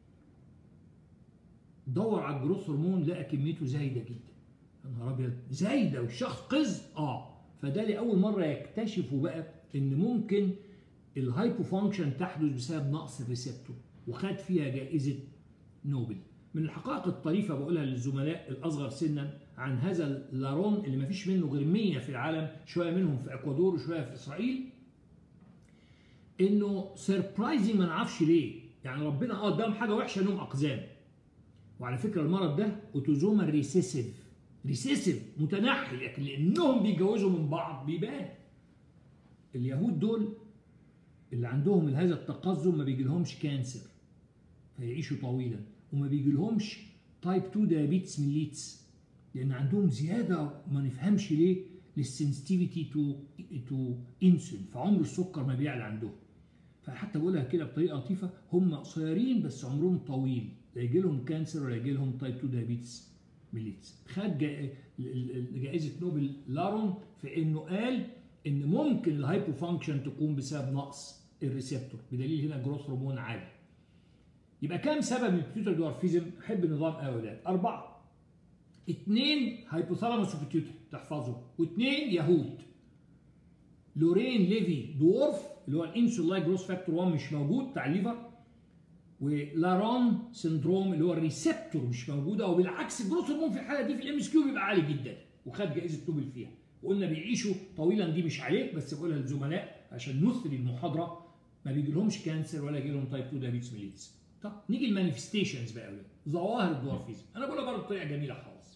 دور على الجروث هرمون لقى كميته زايده جدا يا نهار ابيض زايده والشخص قز اه فده لاول مره يكتشفوا بقى ان ممكن الهايبو فانكشن تحدث بسبب نقص الريسبتور وخد فيها جائزه نوبل من الحقائق الطريفه بقولها للزملاء الاصغر سنا عن هذا اللارون اللي ما فيش منه غير 100 في العالم شويه منهم في اكوادور وشويه في اسرائيل انه سربرايزنج ما نعرفش ليه يعني ربنا اه اداهم حاجه وحشه انهم اقزام وعلى فكره المرض ده اوتوزوما ريسيسيف ريسيسيف متنحي لكن لانهم بيتجوزوا من بعض بيبان اليهود دول اللي عندهم هذا التقزم ما بيجيلهمش كانسر فيعيشوا طويلا وما بيجيلهمش تايب 2 دايابيتس ميليتس لان عندهم زياده ما نفهمش ليه للسنسيتيفيتي تو تو انسولين فعمر السكر ما بيعلى عندهم فحتى بقولها كده بطريقه لطيفه هم قصيرين بس عمرهم طويل لا يجي لهم كانسر ولا يجي لهم تايب 2 دايابيتس ميليتس خد جائزه نوبل لارون في انه قال ان ممكن الهايبو فانكشن تكون بسبب نقص الريسبتور بدليل هنا جروث هرمون عالي يبقى كام سبب للبيوتر دوارفيزم حب النظام قوي اولاد اربعه اثنين هايبوثالاموس وبيتيوتري تحفظوا واثنين يهود لورين ليفي دورف اللي هو الانسولاي جروث فاكتور 1 مش موجود بتاع الليفر ولارون سندروم اللي هو الريسبتور مش موجوده او بالعكس الجروث هرمون في الحاله دي في الام اس كيو بيبقى عالي جدا وخد جائزه نوبل فيها وقلنا بيعيشوا طويلا دي مش عليك بس بقولها للزملاء عشان نثري المحاضره ما بيجيلهمش كانسر ولا يجيلهم تايب 2 دايابيتس ميليتس طب نيجي المانيفستيشنز بقى اولاد ظواهر الدوارفيزم انا بقولها برضه بطريقه جميله خالص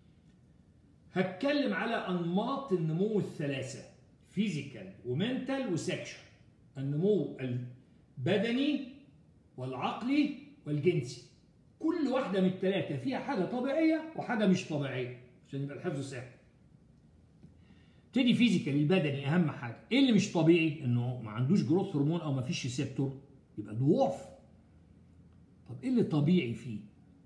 هتكلم على انماط النمو الثلاثه فيزيكال ومنتال وسكشوال النمو البدني والعقلي والجنسي كل واحده من الثلاثه فيها حاجه طبيعيه وحاجه مش طبيعيه عشان يبقى الحفظ سهل ابتدي فيزيكال البدني اهم حاجه ايه اللي مش طبيعي انه ما عندوش جروث هرمون او ما فيش ريسبتور يبقى دوارف طب ايه اللي طبيعي فيه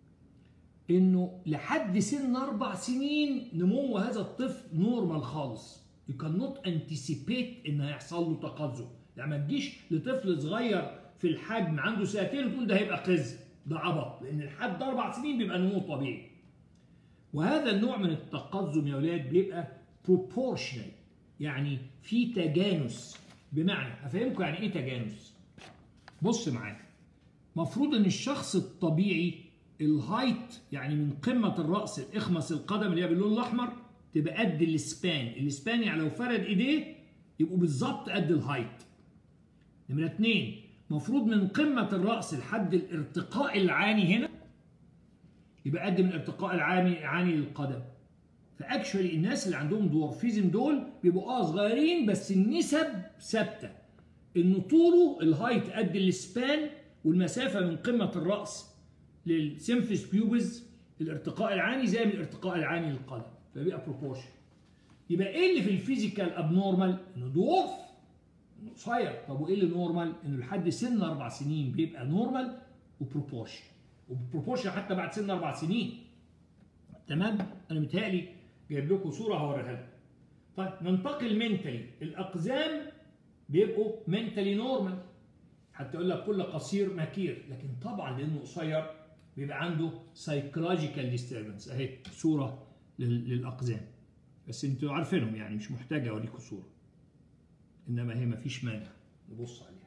انه لحد سن اربع سنين نمو هذا الطفل نورمال خالص يو كان نوت انتسيبيت ان هيحصل له تقزم يعني ما تجيش لطفل صغير في الحجم عنده سنتين وتقول ده هيبقى قز ده عبط لان لحد اربع سنين بيبقى نمو طبيعي وهذا النوع من التقزم يا اولاد بيبقى proportional يعني في تجانس بمعنى هفهمكم يعني ايه تجانس بص معايا مفروض ان الشخص الطبيعي الهايت يعني من قمه الراس الاخمص القدم اللي هي باللون الاحمر تبقى قد السبان السبان يعني لو فرد ايديه يبقوا بالظبط قد الهايت نمره اتنين مفروض من قمه الراس لحد الارتقاء العاني هنا يبقى قد من الارتقاء العاني عاني للقدم فاكشولي الناس اللي عندهم دورفيزم دول بيبقوا اه صغيرين بس النسب ثابته انه طوله الهايت قد السبان والمسافه من قمه الراس للسيمفيس بيوبز الارتقاء العاني زي من الارتقاء العاني للقدم فبيبقى بروبورشن يبقى ايه اللي في الفيزيكال ابنورمال انه دورف انه قصير طب وايه اللي نورمال انه لحد سن اربع سنين بيبقى نورمال وبروبورشن وبروبورشن حتى بعد سن اربع سنين تمام انا متهيألي جايب لكم صوره هوريها لكم طيب ننتقل منتلي الاقزام بيبقوا منتلي نورمال حتى يقول لك كل قصير مكير لكن طبعا لانه قصير بيبقى عنده سايكولوجيكال ديستربنس اهي صوره للاقزام بس انتوا عارفينهم يعني مش محتاج اوريكم صوره انما هي مفيش مانع نبص عليها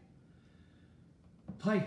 طيب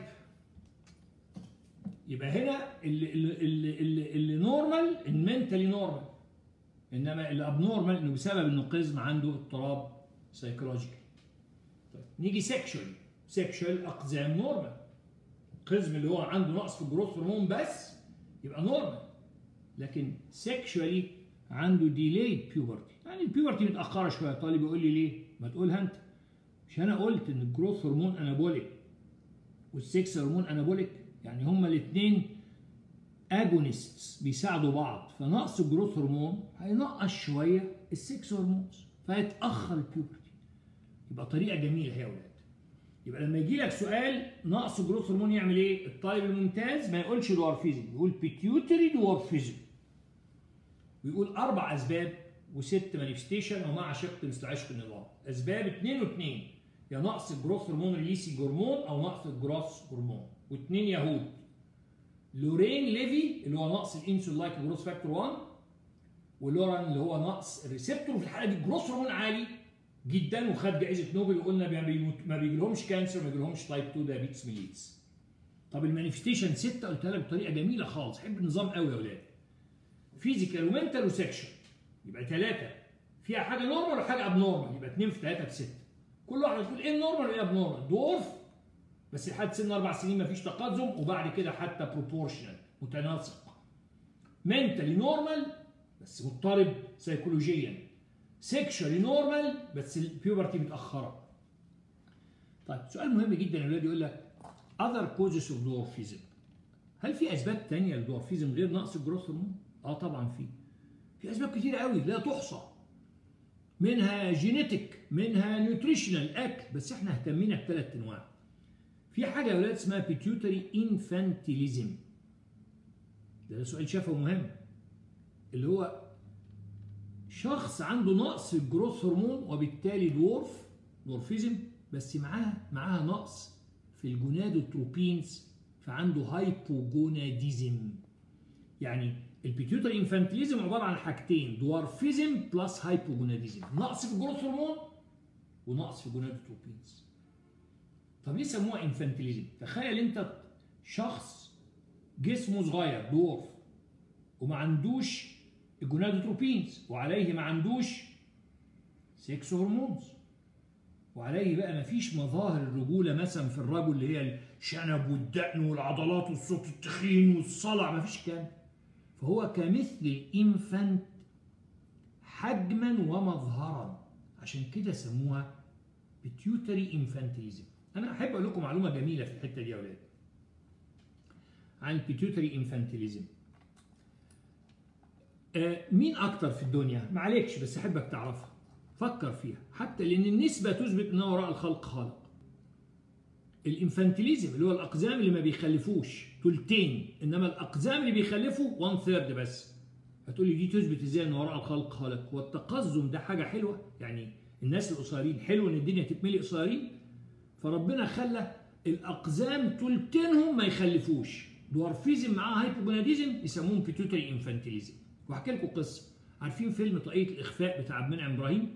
يبقى هنا اللي اللي اللي, اللي نورمال المنتالي نورمال انما اللي ابنورمال انه بسبب انه قزم عنده اضطراب سايكولوجيكال طيب نيجي سيكشوال سيكشوال اقزام نورمال قزم اللي هو عنده نقص في الجروث هرمون بس يبقى نورمال لكن سيكشوالي عنده ديليد بيوبرتي يعني البيوبرتي متاخره شويه طالب يقول لي ليه ما تقولها انت مش انا قلت ان الجروث هرمون انابوليك والسكس هرمون انابوليك يعني هما الاثنين اجونيستس بيساعدوا بعض فنقص الجروث هرمون هينقص شويه السكس هرمونز فيتاخر البيوبرتي يبقى طريقه جميله هي يا اولاد يبقى لما يجي لك سؤال نقص الجروث هرمون يعمل ايه؟ الطالب الممتاز ما يقولش دوارفيزم يقول بيتيوتري دوارفيزم ويقول اربع اسباب وست مانيفستيشن ومع شق مثل عشق النظام اسباب اثنين واثنين يا نقص الجروث هرمون ريليسي هرمون او نقص الجروث هرمون واثنين يهود لورين ليفي اللي هو نقص الانسول لايك جروث فاكتور 1 ولوران اللي هو نقص الريسبتور وفي الحاله دي الجروث هرمون عالي جدا وخد جائزه نوبل وقلنا ما بيجيلهمش كانسر ما بيجيلهمش تايب 2 دايابيتس ميليتس طب المانيفستيشن 6 قلتها لك بطريقه جميله خالص حب النظام قوي يا اولاد فيزيكال ومنتال وسكشن يبقى ثلاثه فيها حاجه نورمال وحاجه اب نورمال يبقى 2 في 3 في 6 كل واحده تقول ايه النورمال وايه اب نورمال دورف بس لحد سن اربع سنين مفيش تقدم وبعد كده حتى بروبورشنال متناسق منتالي نورمال بس مضطرب سيكولوجيا سيكشوالي نورمال بس البيوبرتي متاخره طيب سؤال مهم جدا يا ولاد يقول لك other causes of dwarfism هل في اسباب تانية للدورفيزم غير نقص الجروث هرمون؟ اه طبعا في في اسباب كتير قوي لا تحصى منها جينيتك منها نيوتريشنال اكل بس احنا اهتمينا بثلاث انواع في حاجه يا ولاد اسمها بيتيوتري انفانتيليزم ده سؤال شفوي مهم اللي هو شخص عنده نقص في الجروث هرمون وبالتالي دورف دورفيزم بس معاه معاها نقص في الجونادوتروبينز فعنده هايبوجوناديزم يعني البيتيوتري انفانتيليزم عباره عن حاجتين دوارفيزم بلس هايبوجوناديزم نقص في الجروث هرمون ونقص في الجونادوتروبينز طب ليه سموها انفانتيليزم تخيل انت شخص جسمه صغير دورف وما عندوش الجونادوتروبينز وعليه ما عندوش سكس هرمونز وعليه بقى ما فيش مظاهر الرجوله مثلا في الرجل اللي هي الشنب والدقن والعضلات والصوت التخين والصلع ما فيش كلام فهو كمثل الانفانت حجما ومظهرا عشان كده سموها بيتيوتري انفانتيزم انا احب اقول لكم معلومه جميله في الحته دي يا اولاد عن البيتيوتري انفانتيليزم آه مين اكتر في الدنيا معلكش بس احبك تعرفها فكر فيها حتى لان النسبه تثبت ان وراء الخلق خالق الانفانتيليزم اللي هو الاقزام اللي ما بيخلفوش ثلثين انما الاقزام اللي بيخلفوا 1 ثيرد بس هتقول لي دي تثبت ازاي ان وراء الخلق خالق والتقزم ده حاجه حلوه يعني الناس القصيرين حلو ان الدنيا تتملي قصيرين فربنا خلى الاقزام ثلثينهم ما يخلفوش دوارفيزم معاه هايبوجوناديزم يسموهم بيتوتري انفانتيليزم واحكي لكم قصه عارفين فيلم طاقيه الاخفاء بتاع عبد المنعم ابراهيم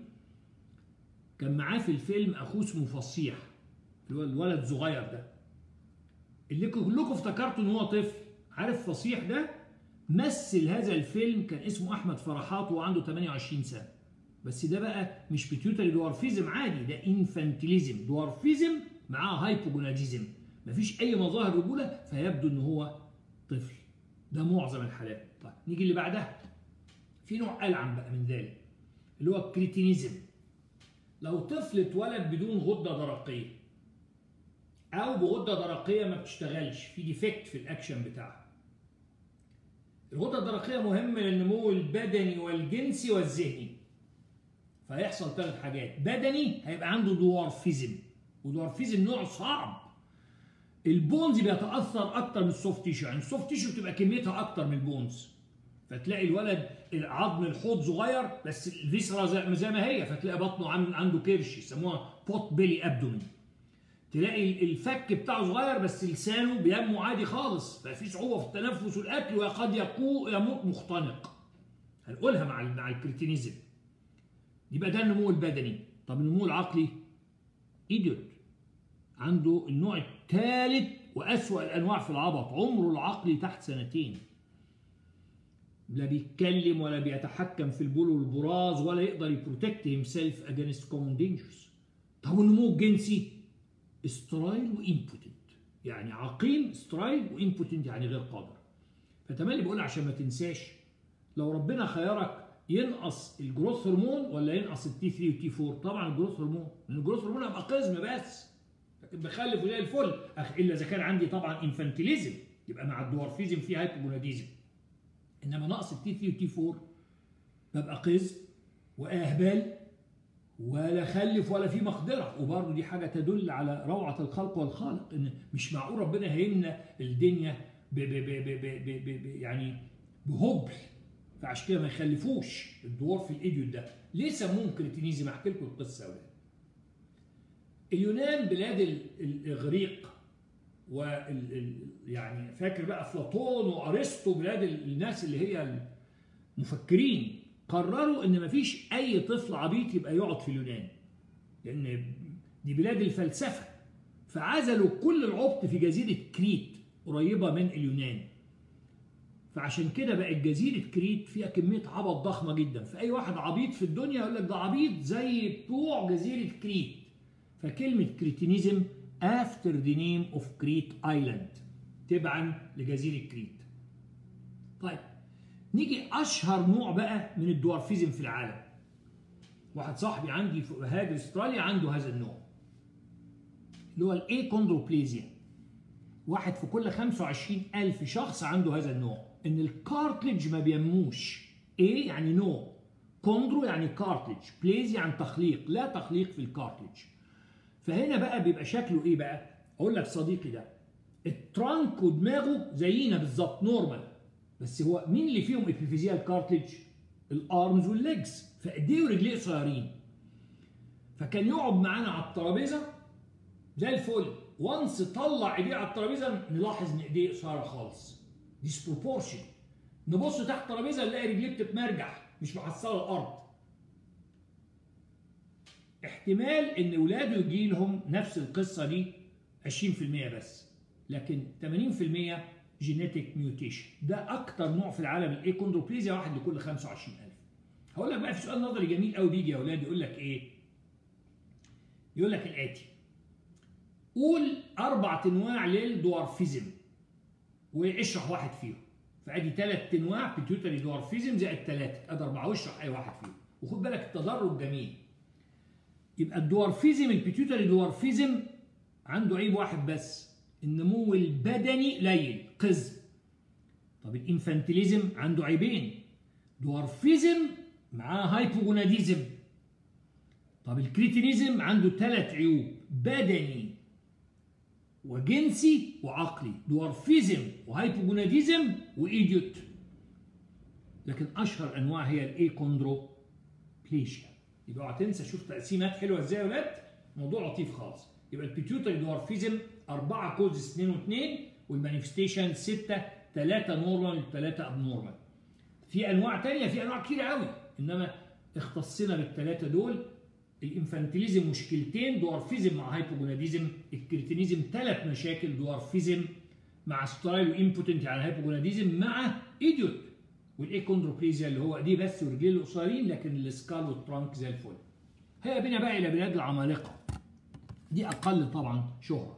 كان معاه في الفيلم اخوه اسمه فصيح اللي هو الولد الصغير ده اللي كلكم افتكرتوا ان هو طفل عارف فصيح ده مثل هذا الفيلم كان اسمه احمد فرحات وهو عنده 28 سنه بس ده بقى مش بيتيوتري دوارفيزم عادي ده انفانتيليزم دوارفيزم معاه هايبوجوناديزم مفيش اي مظاهر رجوله فيبدو ان هو طفل ده معظم الحالات طيب نيجي اللي بعدها في نوع العن بقى من ذلك اللي هو الكريتينيزم لو طفل اتولد بدون غده درقيه او بغده درقيه ما بتشتغلش في ديفكت في الاكشن بتاعها الغده الدرقيه مهمه للنمو البدني والجنسي والذهني فهيحصل ثلاث حاجات بدني هيبقى عنده دوارفيزم ودوارفيزم نوع صعب البونز بيتاثر اكتر من السوفت تيشو يعني السوفت تيشو بتبقى كميتها اكتر من البونز فتلاقي الولد عظم الحوض صغير بس الفيسرا زي, زي ما هي فتلاقي بطنه عنده كرش يسموها بوت بيلي ابدومين تلاقي الفك بتاعه صغير بس لسانه بينمو عادي خالص ففي صعوبه في التنفس والاكل وقد يموت مختنق هنقولها مع مع الكريتينيزم يبقى ده النمو البدني طب النمو العقلي ايديوت عنده النوع الثالث واسوأ الانواع في العبط عمره العقلي تحت سنتين لا بيتكلم ولا بيتحكم في البول والبراز ولا يقدر يبروتكت هيم سيلف اجينست كومن دينجرز طب النمو الجنسي استرايل وامبوتنت يعني عقيم استرايل وامبوتنت يعني غير قادر فتملي بقول عشان ما تنساش لو ربنا خيرك ينقص الجروث هرمون ولا ينقص التي 3 والتي 4 طبعا الجروث هرمون لان الجروث هرمون هيبقى قزم بس لكن بخلف زي الفل الا اذا كان عندي طبعا انفانتيليزم يبقى مع الدوارفيزم في هايبوجوناديزم انما نقص التي 3 والتي 4 ببقى قزم واهبل ولا خلف ولا في مقدرة وبرضه دي حاجة تدل على روعة الخلق والخالق إن مش معقول ربنا هيمنا الدنيا ب ب ب ب ب ب ب ب يعني بهبل فعشان كده ما يخلفوش الدور في الايديوت ده ليه سموهم كريتينيزم احكي لكم القصة يا اليونان بلاد الاغريق وال يعني فاكر بقى افلاطون وارسطو بلاد الناس اللي هي المفكرين قرروا ان مفيش اي طفل عبيط يبقى يقعد في اليونان لان دي بلاد الفلسفه فعزلوا كل العبط في جزيره كريت قريبه من اليونان فعشان كده بقت جزيره كريت فيها كميه عبط ضخمه جدا فاي واحد عبيط في الدنيا يقول لك ده عبيط زي بتوع جزيره كريت فكلمه كريتينيزم after the name of Crete Island تبعا لجزيره كريت طيب نيجي اشهر نوع بقى من الدوارفيزم في العالم واحد صاحبي عندي في هاج استراليا عنده هذا النوع اللي هو الاي كوندروبليزيا واحد في كل 25 ألف شخص عنده هذا النوع ان الكارتلج ما بينموش ايه يعني نو كوندرو يعني كارتلج بليزيا عن تخليق لا تخليق في الكارتلج فهنا بقى بيبقى شكله ايه بقى اقول لك صديقي ده الترانك ودماغه زينا بالظبط نورمال بس هو مين اللي فيهم ابيفيزيال كارتلج الارمز والليجز فايديه ورجليه قصيرين فكان يقعد معانا على الترابيزه زي الفل وانس طلع ايديه على الترابيزه نلاحظ ان ايديه قصيره خالص ديسبروبورشن نبص تحت الترابيزه نلاقي رجليه بتتمرجح مش محصله الارض احتمال ان ولاده يجي لهم نفس القصه دي 20% بس لكن 80% جينيتك ميوتيشن ده اكتر نوع في العالم الايكوندروبليزيا واحد لكل 25000 هقول لك بقى في سؤال نظري جميل قوي بيجي يا اولاد يقول لك ايه يقول لك الاتي قول اربع انواع للدوارفيزم واشرح واحد فيهم فادي ثلاث انواع بيتيوتري دوارفيزم زائد ثلاثه ادي اربعه واشرح اي واحد فيهم وخد بالك التدرج جميل يبقى الدوارفيزم البيتيوتري دوارفيزم عنده عيب واحد بس النمو البدني قليل قزم طب الانفانتيليزم عنده عيبين دوارفيزم معاه هايبوجوناديزم طب الكريتينيزم عنده ثلاث عيوب بدني وجنسي وعقلي دوارفيزم وهايبوجوناديزم وايديوت لكن اشهر انواع هي الايكوندروبليشيا يبقى اوعى تنسى شوف تقسيمات حلوه ازاي يا ولاد موضوع لطيف خالص يبقى البيتيوتري دوارفيزم أربعة كوزز 2 و2 والمانيفستيشن 6 3 نورمال 3 ابنورمال في انواع ثانيه في انواع كتير قوي انما اختصنا بالثلاثه دول الانفانتيليزم مشكلتين دوارفيزم مع هايبوجوناديزم الكريتينيزم ثلاث مشاكل دوارفيزم مع سترايل امبوتنت على هايبوجوناديزم مع ايديوت والايكوندروبليزيا اللي هو دي بس ورجلين القصيرين لكن السكال والترانك زي الفل هيا بينا بقى الى بلاد العمالقه دي اقل طبعا شهره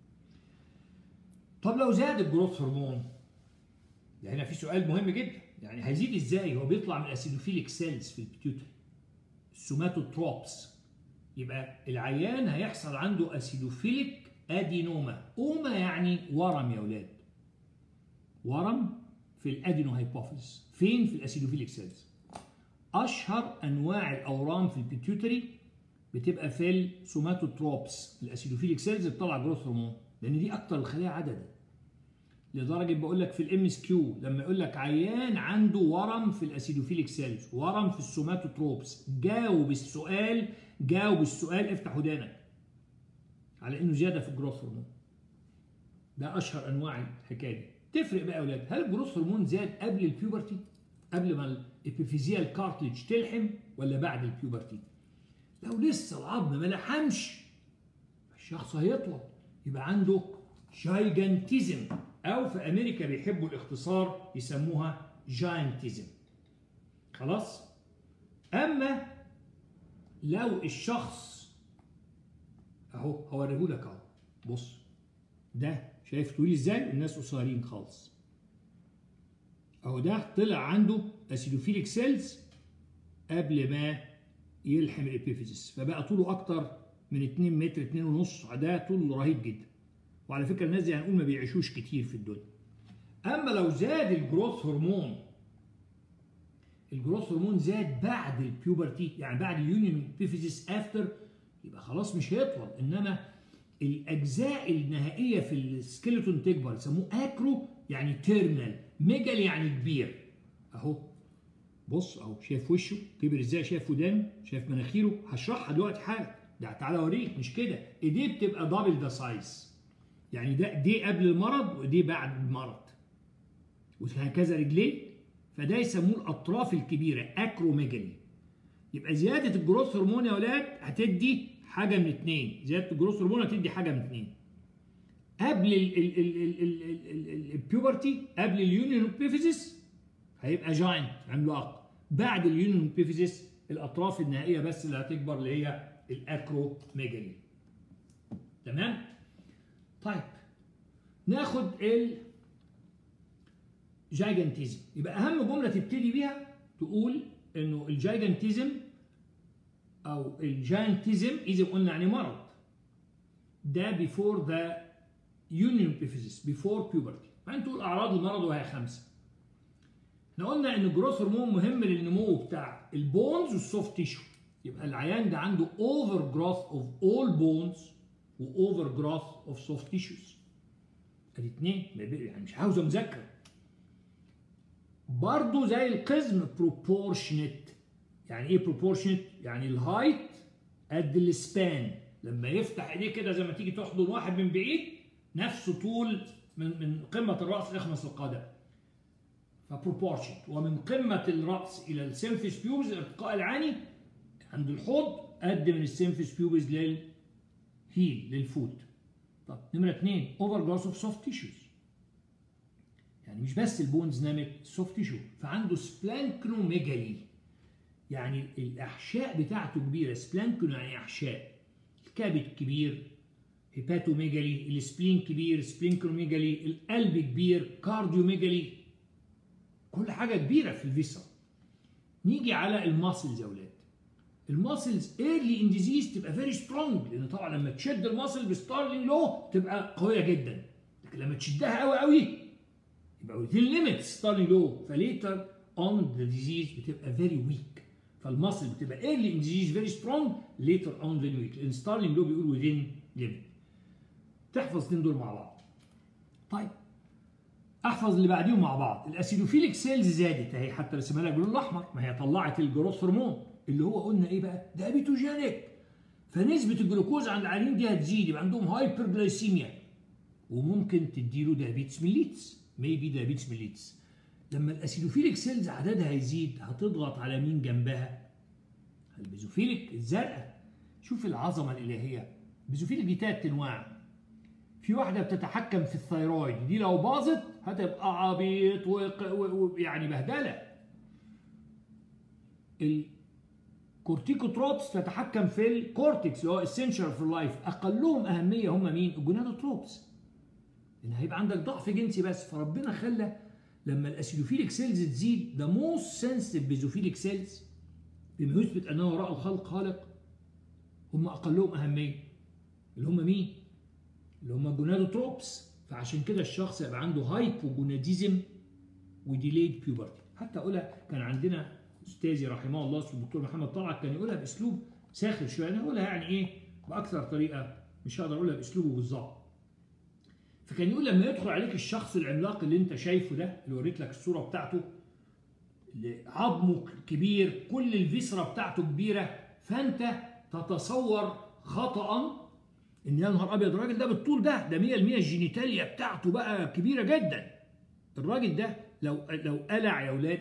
طب لو زاد الجروث هرمون ده هنا في سؤال مهم جدا يعني هيزيد ازاي هو بيطلع من الاسيدوفيليك سيلز في البيتيوتري السوماتوتروبس يبقى العيان هيحصل عنده اسيدوفيليك ادينوما اوما يعني ورم يا اولاد ورم في الادينو هايبوفيز فين في الاسيدوفيليك سيلز اشهر انواع الاورام في البيتيوتري بتبقى في السوماتوتروبس الاسيدوفيليك سيلز بتطلع جروث هرمون لان دي اكتر الخلايا عددا لدرجه بقول لك في الام اس كيو لما يقول لك عيان عنده ورم في الاسيدوفيليك سيلز ورم في السوماتوتروبس جاوب السؤال جاوب السؤال افتح ودانك على انه زياده في الجروث هرمون ده اشهر انواع الحكايه دي تفرق بقى يا اولاد هل الجروث هرمون زاد قبل البيوبرتي قبل ما الابيفيزيال كارتلج تلحم ولا بعد البيوبرتي لو لسه العظم ما لحمش الشخص هيطول يبقى عنده جايجانتيزم او في امريكا بيحبوا الاختصار يسموها جاينتيزم خلاص اما لو الشخص اهو هوريه لك اهو بص ده شايف طويل ازاي الناس قصيرين خالص اهو ده طلع عنده اسيدوفيليك سيلز قبل ما يلحم الابيفيزيس فبقى طوله اكتر من 2 متر 2 ونص ده طول رهيب جدا وعلى فكره الناس دي هنقول ما بيعيشوش كتير في الدنيا اما لو زاد الجروث هرمون الجروث هرمون زاد بعد البيوبرتي يعني بعد اليونيون ابيفيزيس افتر يبقى خلاص مش هيطول انما الاجزاء النهائيه في السكيلتون تكبر يسموه اكرو يعني تيرنال ميجال يعني كبير اهو بص اهو شايف وشه كبر ازاي شايف ودانه شايف مناخيره هشرحها دلوقتي حالا ده تعالى اوريك مش كده ايديه بتبقى دبل ذا سايز يعني ده دي قبل المرض ودي بعد المرض وهكذا رجليه فده يسموه الاطراف الكبيره اكروميجالي يبقى زياده الجروث هرمون يا اولاد هتدي حاجه من اتنين زياده الجروث هرمون هتدي حاجه من اتنين قبل البيوبرتي قبل اليونيون بيفيزيس هيبقى جاينت عملاق بعد اليونيون بيفيزيس الاطراف النهائيه بس اللي هتكبر اللي هي الاكروميجالي تمام طيب ناخد ال جايجانتيزم يبقى اهم جمله تبتدي بيها تقول انه الجايجانتيزم او الجاينتيزم اذا قلنا يعني مرض ده بيفور ذا يونيون epiphysis بيفور بيوبرتي بعدين تقول اعراض المرض وهي خمسه احنا قلنا ان الجروث هرمون مهم للنمو بتاع البونز والسوفت تيشو يبقى العيان ده عنده اوفر جروث اوف اول بونز واوفر جروث اوف سوفت تيشوز ادي اتنين يعني مش عاوزه مذاكره برضه زي القزم بروبورشنت يعني ايه بروبورشنت يعني الهايت قد السبان لما يفتح ايديه كده زي ما تيجي تحضن واحد من بعيد نفسه طول من من قمه الراس يخمس القدم فبروبورشنت ومن قمه الراس الى السيمفيس بيوبز الارتقاء العاني عند الحوض قد من السيمفيس بيوبز للهيل للفوت طب نمره اثنين اوفر جروث اوف سوفت تيشوز يعني مش بس البونز نامت سوفت تيشو فعنده سبلانكنوميجالي يعني الاحشاء بتاعته كبيره سبلانكنو يعني احشاء الكبد كبير هيباتوميجالي السبلين كبير سبلينكروميجالي القلب كبير كارديوميجالي كل حاجه كبيره في الفيسرا نيجي على الماسلز يا اولاد الماسلز ايرلي ان ديزيز تبقى فيري سترونج لان طبعا لما تشد الماسل بستارلينج لو تبقى قويه جدا لكن لما تشدها قوي قوي يبقى within limits ستارلينج لو فليتر اون ذا ديزيز بتبقى فيري ويك فالماسل بتبقى ايرلي ان ديزيز فيري سترونج ليتر اون فيري ويك لان ستارلينج لو بيقول within limit تحفظ الاثنين دول مع بعض طيب احفظ اللي بعديهم مع بعض الاسيدوفيليك سيلز زادت اهي حتى رسمها لك باللون الاحمر ما هي طلعت الجروث هرمون اللي هو قلنا ايه بقى ده بيتوجينيك فنسبه الجلوكوز عند العيانين دي هتزيد يبقى عندهم هايبرجلايسيميا وممكن تديله دايابيتس ميليتس ميبي دايابيتس ميليتس لما الاسيدوفيليك سيلز عددها يزيد هتضغط على مين جنبها البيزوفيليك الزرقاء شوف العظمه الالهيه البيزوفيليك دي تلات انواع في واحده بتتحكم في الثيرويد دي لو باظت هتبقى عبيط ويعني بهدله الكورتيكوتروبس تتحكم في الكورتكس اللي هو اسينشال في اللايف اقلهم اهميه هم مين الجونادوتروبس لان هيبقى عندك ضعف جنسي بس فربنا خلى لما الاسيدوفيليك سيلز تزيد ذا موست سنسيتيف بيزوفيليك سيلز بما يثبت انه وراء الخلق خالق هم اقلهم اهميه اللي هم مين اللي هم جونادوتروبس فعشان كده الشخص يبقى عنده هايبوجوناديزم وديليد بيوبرتي حتى اقولها كان عندنا استاذي رحمه الله اسمه الدكتور محمد طلعت كان يقولها باسلوب ساخر شويه انا اقولها يعني ايه باكثر طريقه مش هقدر اقولها باسلوبه بالظبط فكان يقول لما يدخل عليك الشخص العملاق اللي انت شايفه ده اللي وريت لك الصوره بتاعته اللي عظمه كبير كل الفيسرا بتاعته كبيره فانت تتصور خطأ ان يا نهار ابيض الراجل ده بالطول ده ده 100% الجينيتاليا بتاعته بقى كبيره جدا الراجل ده لو لو قلع يا اولاد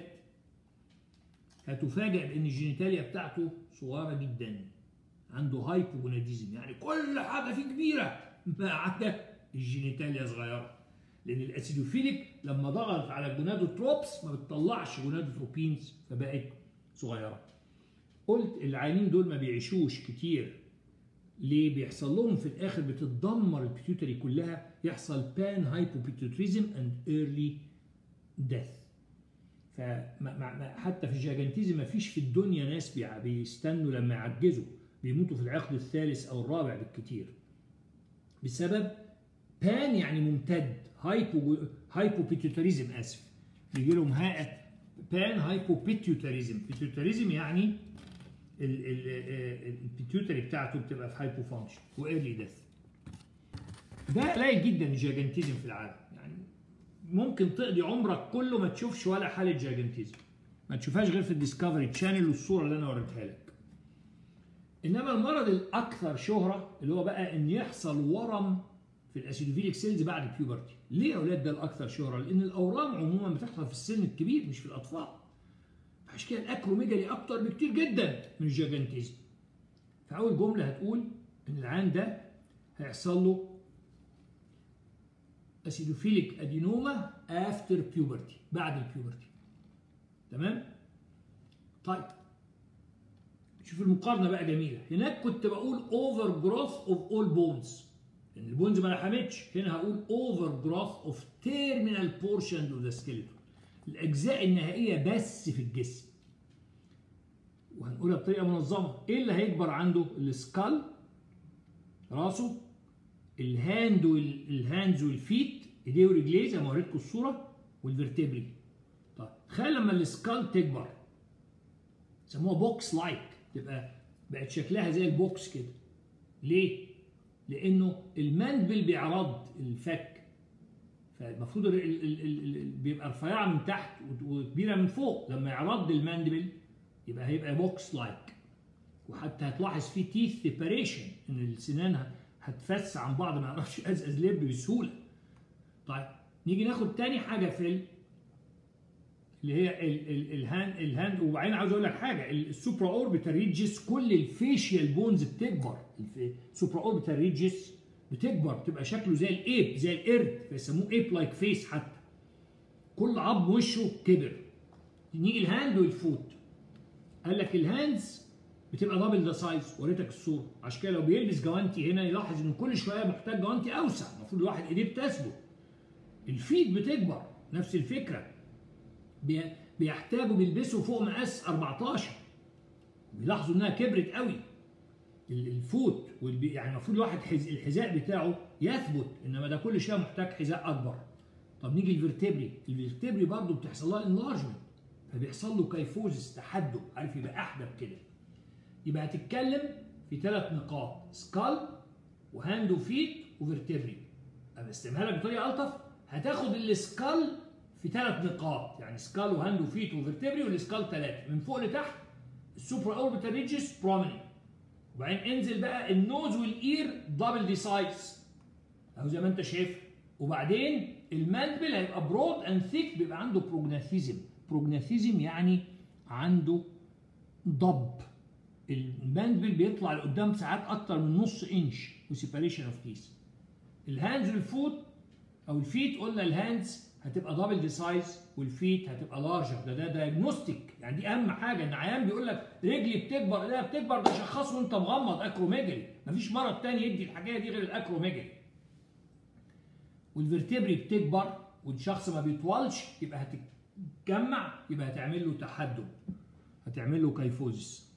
هتفاجئ بان الجينيتاليا بتاعته صغيره جدا عنده هايبوجوناديزم يعني كل حاجه فيه كبيره ما عدا الجينيتاليا صغيره لان الاسيدوفيليك لما ضغط على الجونادوتروبس ما بتطلعش جونادوتروبينز فبقت صغيره قلت العيانين دول ما بيعيشوش كتير ليه بيحصل لهم في الاخر بتتدمر البيتيوتري كلها يحصل بان هايبوبيتيوتريزم اند ايرلي ديث فحتى في الجاجنتيزم ما فيش في الدنيا ناس بيستنوا لما يعجزوا بيموتوا في العقد الثالث او الرابع بالكتير بسبب بان يعني ممتد هايبو هايبوبيتيوتريزم اسف بيجي لهم هاء بان هايبوبيتيوتريزم بيتيوتريزم يعني البيتيوتري بتاعته بتبقى في هايبو فانكشن وايرلي ديث ده قليل جدا الجاجنتيزم في العالم يعني ممكن تقضي عمرك كله ما تشوفش ولا حاله جاجنتيزم ما تشوفهاش غير في الديسكفري تشانل والصوره اللي انا وريتها لك انما المرض الاكثر شهره اللي هو بقى ان يحصل ورم في الاسيدوفيليك سيلز بعد البيوبرتي ليه يا اولاد ده الاكثر شهره لان الاورام عموما بتحصل في السن الكبير مش في الاطفال عشان كده الاكروميجالي اكتر بكتير جدا من الجاجنتيزم فاول جمله هتقول ان العيان ده هيحصل له اسيدوفيليك ادينوما افتر بيوبرتي بعد البيوبرتي تمام طيب شوف المقارنه بقى جميله هناك كنت بقول اوفر جروث اوف اول بونز لان البونز ما لحمتش هنا هقول اوفر جروث اوف تيرمينال بورشن اوف ذا سكيلتون الاجزاء النهائيه بس في الجسم وهنقولها بطريقه منظمه ايه اللي هيكبر عنده السكال راسه الهاند والهاندز والفيت ايديه ورجليه زي ما وريتكم الصوره والفرتبري طيب تخيل لما السكال تكبر سموها بوكس لايك تبقى بقت شكلها زي البوكس كده ليه؟ لانه المندبل بيعرض الفك فالمفروض ال ال ال ال ال بيبقى رفيعه من تحت وكبيره من فوق لما يعرض المندبل يبقى هيبقى بوكس لايك وحتى هتلاحظ فيه تيث سيباريشن ان السنان هتفس عن بعض ما يعرفش ازقز لب بسهوله طيب نيجي ناخد تاني حاجه في ال... اللي هي ال ال الهاند الهاند وبعدين عاوز اقول لك حاجه السوبرا اوربيتال ريجس كل الفيشيال بونز بتكبر السوبرا اوربيتال ريجس بتكبر بتبقى شكله زي الايب زي القرد فيسموه ايب لايك فيس حتى كل عظم وشه كبر نيجي الهاند والفوت قال لك الهاندز بتبقى دبل ذا سايز وريتك الصوره عشان كده لو بيلبس جوانتي هنا يلاحظ ان كل شويه محتاج جوانتي اوسع المفروض الواحد ايديه بتثبت الفيت بتكبر نفس الفكره بيحتاجوا بيلبسوا فوق مقاس 14 بيلاحظوا انها كبرت قوي الفوت يعني المفروض الواحد الحذاء بتاعه يثبت انما ده كل شويه محتاج حذاء اكبر طب نيجي الفرتبري الفرتبري برضه بتحصل لها انلارجمنت فبيحصل له كيفوزس تحدب عارف يبقى احدب كده يبقى هتتكلم في ثلاث نقاط سكال وهاند وفيت وفرتبري انا استعملها لك بطريقه الطف هتاخد السكال في ثلاث نقاط يعني سكال وهاند وفيت وفرتبري والسكال ثلاثه من فوق لتحت السوبر اوربيتال ريجز بروميننت وبعدين انزل بقى النوز والاير دبل دي سايز اهو زي ما انت شايف وبعدين المندبل هيبقى برود اند ثيك بيبقى عنده بروجناثيزم بروجناثيزم يعني عنده ضب المندبل بيطلع لقدام ساعات اكتر من نص انش وسيباريشن اوف كيس الهاندز والفوت او الفيت قلنا الهاندز هتبقى دبل دي سايز والفيت هتبقى لارجر ده ده دايجنوستيك يعني دي اهم حاجه ان عيان بيقول لك رجلي بتكبر ايديا بتكبر ده شخصه وانت مغمض اكروميجالي مفيش مرض تاني يدي الحكايه دي غير الاكروميجالي والفرتبري بتكبر والشخص ما بيطولش يبقى هتتجمع يبقى هتعمل له تحدب هتعمل له كيفوزس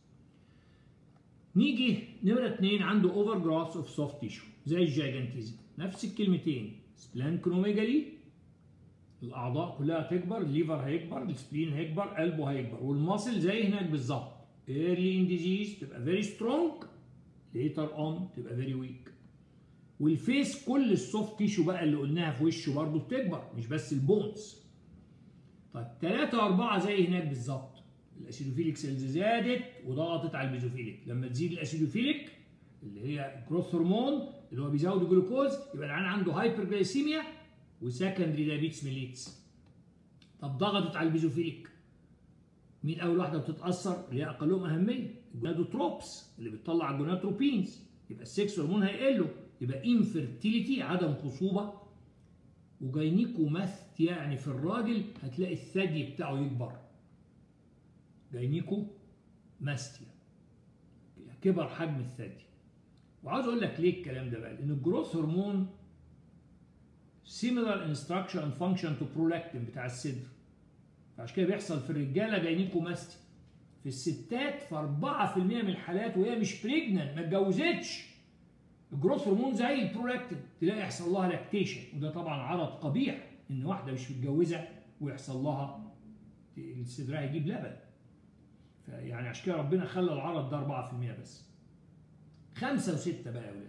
نيجي نمرة اتنين عنده اوفر جراس اوف سوفت تيشو زي الجايجانتيزم نفس الكلمتين سبلانكروميجالي الاعضاء كلها تكبر الليفر هيكبر السبلين هيكبر قلبه هيكبر والماسل زي هناك بالظبط early in disease تبقى very strong later on تبقى very weak والفيس كل السوفت تيشو بقى اللي قلناها في وشه برضه بتكبر مش بس البونز طيب ثلاثة وأربعة زي هناك بالظبط الأسيدوفيليك سيلز زادت وضغطت على البيزوفيليك لما تزيد الأسيدوفيليك اللي هي جروث هرمون اللي هو بيزود الجلوكوز يبقى العيان عنده هايبرجلايسيميا وسكندري دايابيتس ميليتس طب ضغطت على البيزوفيليك مين اول واحده بتتاثر اللي هي اقلهم اهميه الجونادوتروبس اللي بتطلع الجونادوتروبينز يبقى السكس هرمون هيقله يبقى انفيرتيليتي عدم خصوبه وجاينيكوماث يعني في الراجل هتلاقي الثدي بتاعه يكبر جاينيكو ماستيا كبر حجم الثدي وعاوز اقول لك ليه الكلام ده بقى لان الجروث هرمون similar in structure and function to prolactin بتاع الصدر فعشان كده بيحصل في الرجاله جاينيكوماستي في الستات في 4% من الحالات وهي مش بريجننت ما اتجوزتش الجروث هرمون زي البرولاكتين تلاقي يحصل لها لاكتيشن وده طبعا عرض قبيح ان واحده مش متجوزه ويحصل لها صدرها يجيب لبن فيعني عشان كده ربنا خلى العرض ده 4% بس خمسة وستة بقى يا ولاد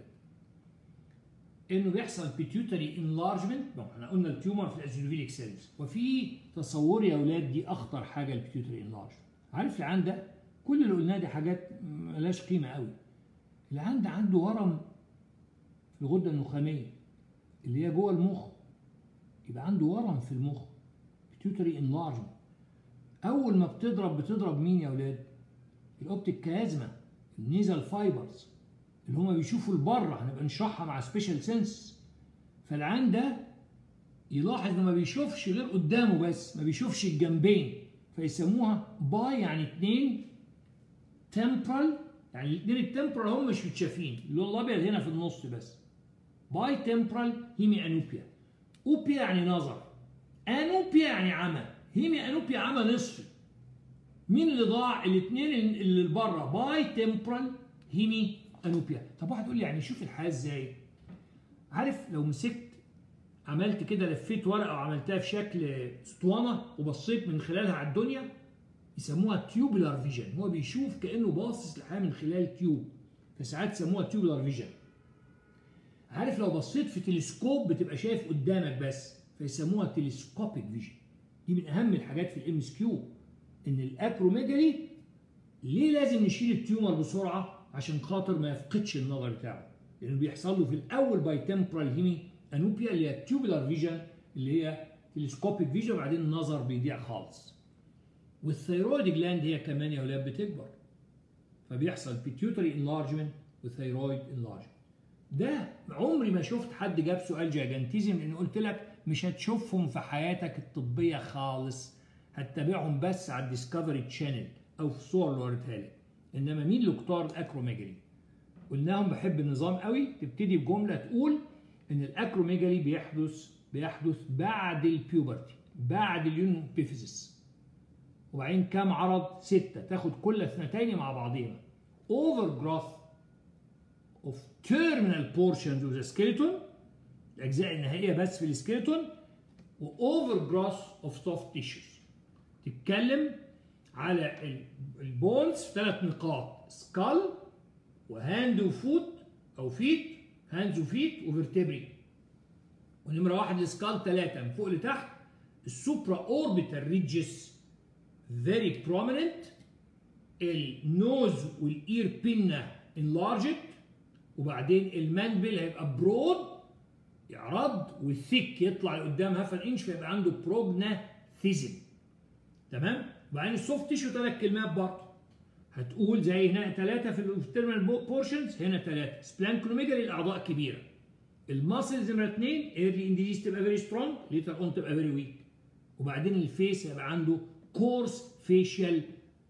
انه بيحصل بيتيوتري انلارجمنت احنا قلنا التيومر في الاسيدوفيليك سيلز وفي تصوري يا اولاد دي اخطر حاجه البيتيوتري انلارجمنت عارف العيان ده كل اللي قلناه دي حاجات ملهاش قيمه قوي العيان ده عنده ورم في الغده النخاميه اللي هي جوه المخ يبقى عنده ورم في المخ بيتيوتري انلارجمنت اول ما بتضرب بتضرب مين يا اولاد الاوبتيك كازما النيزل فايبرز اللي هما بيشوفوا لبره هنبقى نشرحها مع سبيشال سنس فالعين ده يلاحظ انه ما بيشوفش غير قدامه بس ما بيشوفش الجنبين فيسموها باي يعني اتنين تمبرال يعني الاثنين التمبرال هم مش متشافين اللون الابيض هنا في النص بس باي تمبرال هيمي انوبيا اوبيا يعني نظر انوبيا يعني عمى هيمي انوبيا عمى نصفي مين اللي ضاع الاثنين اللي بره باي تمبرال هيمي انوبيا طب واحد يقول لي يعني شوف الحياه ازاي عارف لو مسكت عملت كده لفيت ورقه وعملتها في شكل اسطوانه وبصيت من خلالها على الدنيا يسموها تيوبولار فيجن هو بيشوف كانه باصص لحاجه من خلال تيوب فساعات يسموها تيوبولار فيجن عارف لو بصيت في تلسكوب بتبقى شايف قدامك بس فيسموها تلسكوبيك فيجن دي من اهم الحاجات في الام اس كيو ان الاكروميجالي ليه لازم نشيل التيومر بسرعه عشان خاطر ما يفقدش النظر بتاعه لانه بيحصل له في الاول باي تمبرال هيمي انوبيا اللي هي تيوبولار فيجن اللي هي تلسكوبيك فيجن وبعدين النظر بيضيع خالص والثيرويد جلاند هي كمان يا ولاد بتكبر فبيحصل بيتيوتري انلارجمنت وثيرويد انلارجمنت ده عمري ما شفت حد جاب سؤال جاجنتيزم لان قلت لك مش هتشوفهم في حياتك الطبيه خالص هتتابعهم بس على الديسكفري تشانل او في الصور اللي وريتها لك انما مين اللي اختار الاكروميجالي قلناهم بحب النظام قوي تبتدي بجمله تقول ان الاكروميجالي بيحدث بيحدث بعد البيوبرتي بعد اليونيون بيفيزيس وبعدين كام عرض ستة تاخد كل اثنتين مع بعضهما overgrowth of terminal portions of the skeleton الأجزاء النهائية بس في السكيلتون و overgrowth of soft tissues تتكلم على البونز في ثلاث نقاط سكال وهاند وفوت أو فيت هاندز وفيت وفرتبري ونمرة واحد السكال ثلاثة من فوق لتحت السوبرا اوربيتال ريدجز very prominent النوز والاير بينا enlarged وبعدين المانبل هيبقى برود يعرض والثيك يطلع لقدام هاف ان انش فيبقى عنده بروجناثيزم تمام وبعدين السوفت تيشو ثلاث كلمات برضه هتقول زي هنا ثلاثه في التيرمال بورشنز هنا ثلاثه سبلانكونوميجالي الاعضاء كبيره الماسلز نمره اثنين ايرلي انديز تبقى فيري سترونج ليتر اون تبقى فيري ويك وبعدين الفيس هيبقى عنده كورس فيشيال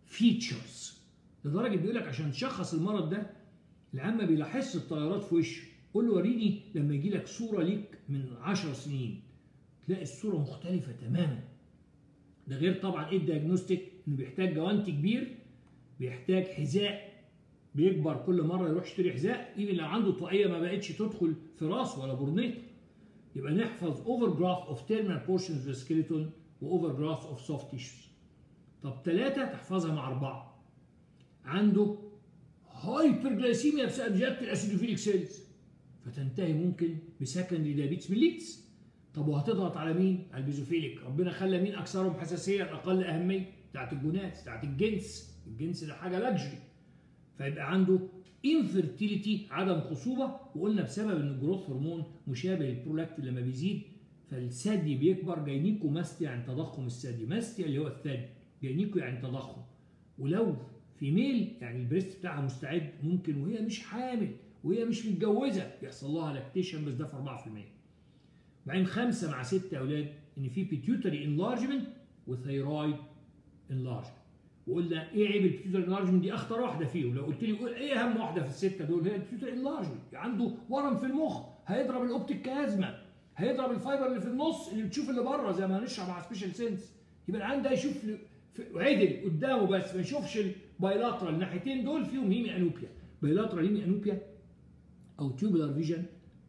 فيتشرز لدرجه بيقول لك عشان تشخص المرض ده العام ما بيلاحظش التغيرات في وشه قول له وريني لما يجي لك صوره ليك من 10 سنين تلاقي الصوره مختلفه تماما ده غير طبعا ايه الدياجنوستيك انه بيحتاج جوانتي كبير بيحتاج حذاء بيكبر كل مره يروح يشتري حذاء ايفن لو عنده طاقيه ما بقتش تدخل في راسه ولا برنيط يبقى نحفظ اوفر جراف اوف تيرمال بورشنز في السكيلتون واوفر جراف اوف سوفت تيشوز طب ثلاثه تحفظها مع اربعه عنده هايبرجلايسيميا بسبب زياده الاسيدوفيليك سيلز فتنتهي ممكن بسكندري دايابيتس ميليتس طب وهتضغط على مين؟ على البيزوفيليك ربنا خلى مين اكثرهم حساسيه الاقل اهميه بتاعت الجونات بتاعت الجنس الجنس ده حاجه لاكجري فيبقى عنده انفيرتيليتي عدم خصوبه وقلنا بسبب ان الجروث هرمون مشابه للبرولاكتين لما بيزيد فالثدي بيكبر جاينيكو ماستيا يعني تضخم الثدي ماستيا اللي هو الثدي جاينيكو يعني تضخم ولو في ميل يعني البريست بتاعها مستعد ممكن وهي مش حامل وهي مش متجوزه يحصل لها لاكتيشن بس ده في 4% بعدين خمسه مع سته يا اولاد ان في بيتيوتري انلارجمنت وثيرويد انلارجمنت وقلنا ايه عيب البيتيوتري انلارجمنت دي اخطر واحده فيهم لو قلت لي ايه اهم واحده في السته دول هي البيتيوتري انلارجمنت عنده ورم في المخ هيضرب الاوبتيك كازما هيضرب الفايبر اللي في النص اللي بتشوف اللي بره زي ما هنشرح مع سبيشال سينس يبقى العين ده يشوف عدل قدامه بس ما يشوفش البايلاترال الناحيتين دول فيهم هيمي انوبيا بايلاترال هيمي انوبيا او تيوبولار فيجن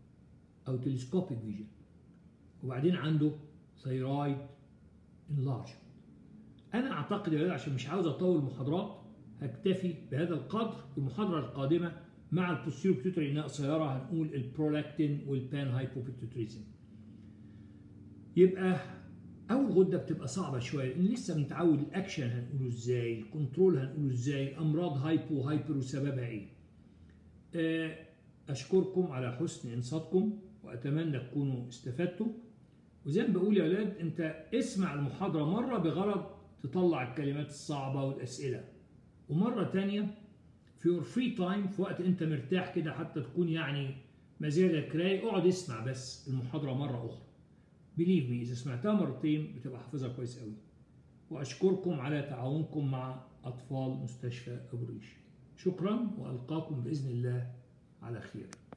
او تلسكوبيك فيجن وبعدين عنده ثيرويد انلارج انا اعتقد يا ولاد عشان مش عاوز اطول المحاضرات هكتفي بهذا القدر والمحاضره القادمه مع البوستيرو بيتوتري انها قصيره هنقول البرولاكتين والبان هايبوبيتوتريزم يبقى اول غده بتبقى صعبه شويه لان لسه بنتعود الاكشن هنقوله ازاي الكنترول هنقوله ازاي امراض هايبو هايبر وسببها ايه اشكركم على حسن انصاتكم واتمنى تكونوا استفدتوا وزي ما بقول يا اولاد انت اسمع المحاضره مره بغرض تطلع الكلمات الصعبه والاسئله ومره تانية في your free time في وقت انت مرتاح كده حتى تكون يعني مزاجك رايق اقعد اسمع بس المحاضره مره اخرى بليف مي اذا سمعتها مرتين بتبقى حافظها كويس قوي واشكركم على تعاونكم مع اطفال مستشفى ابو ريش شكرا والقاكم باذن الله على خير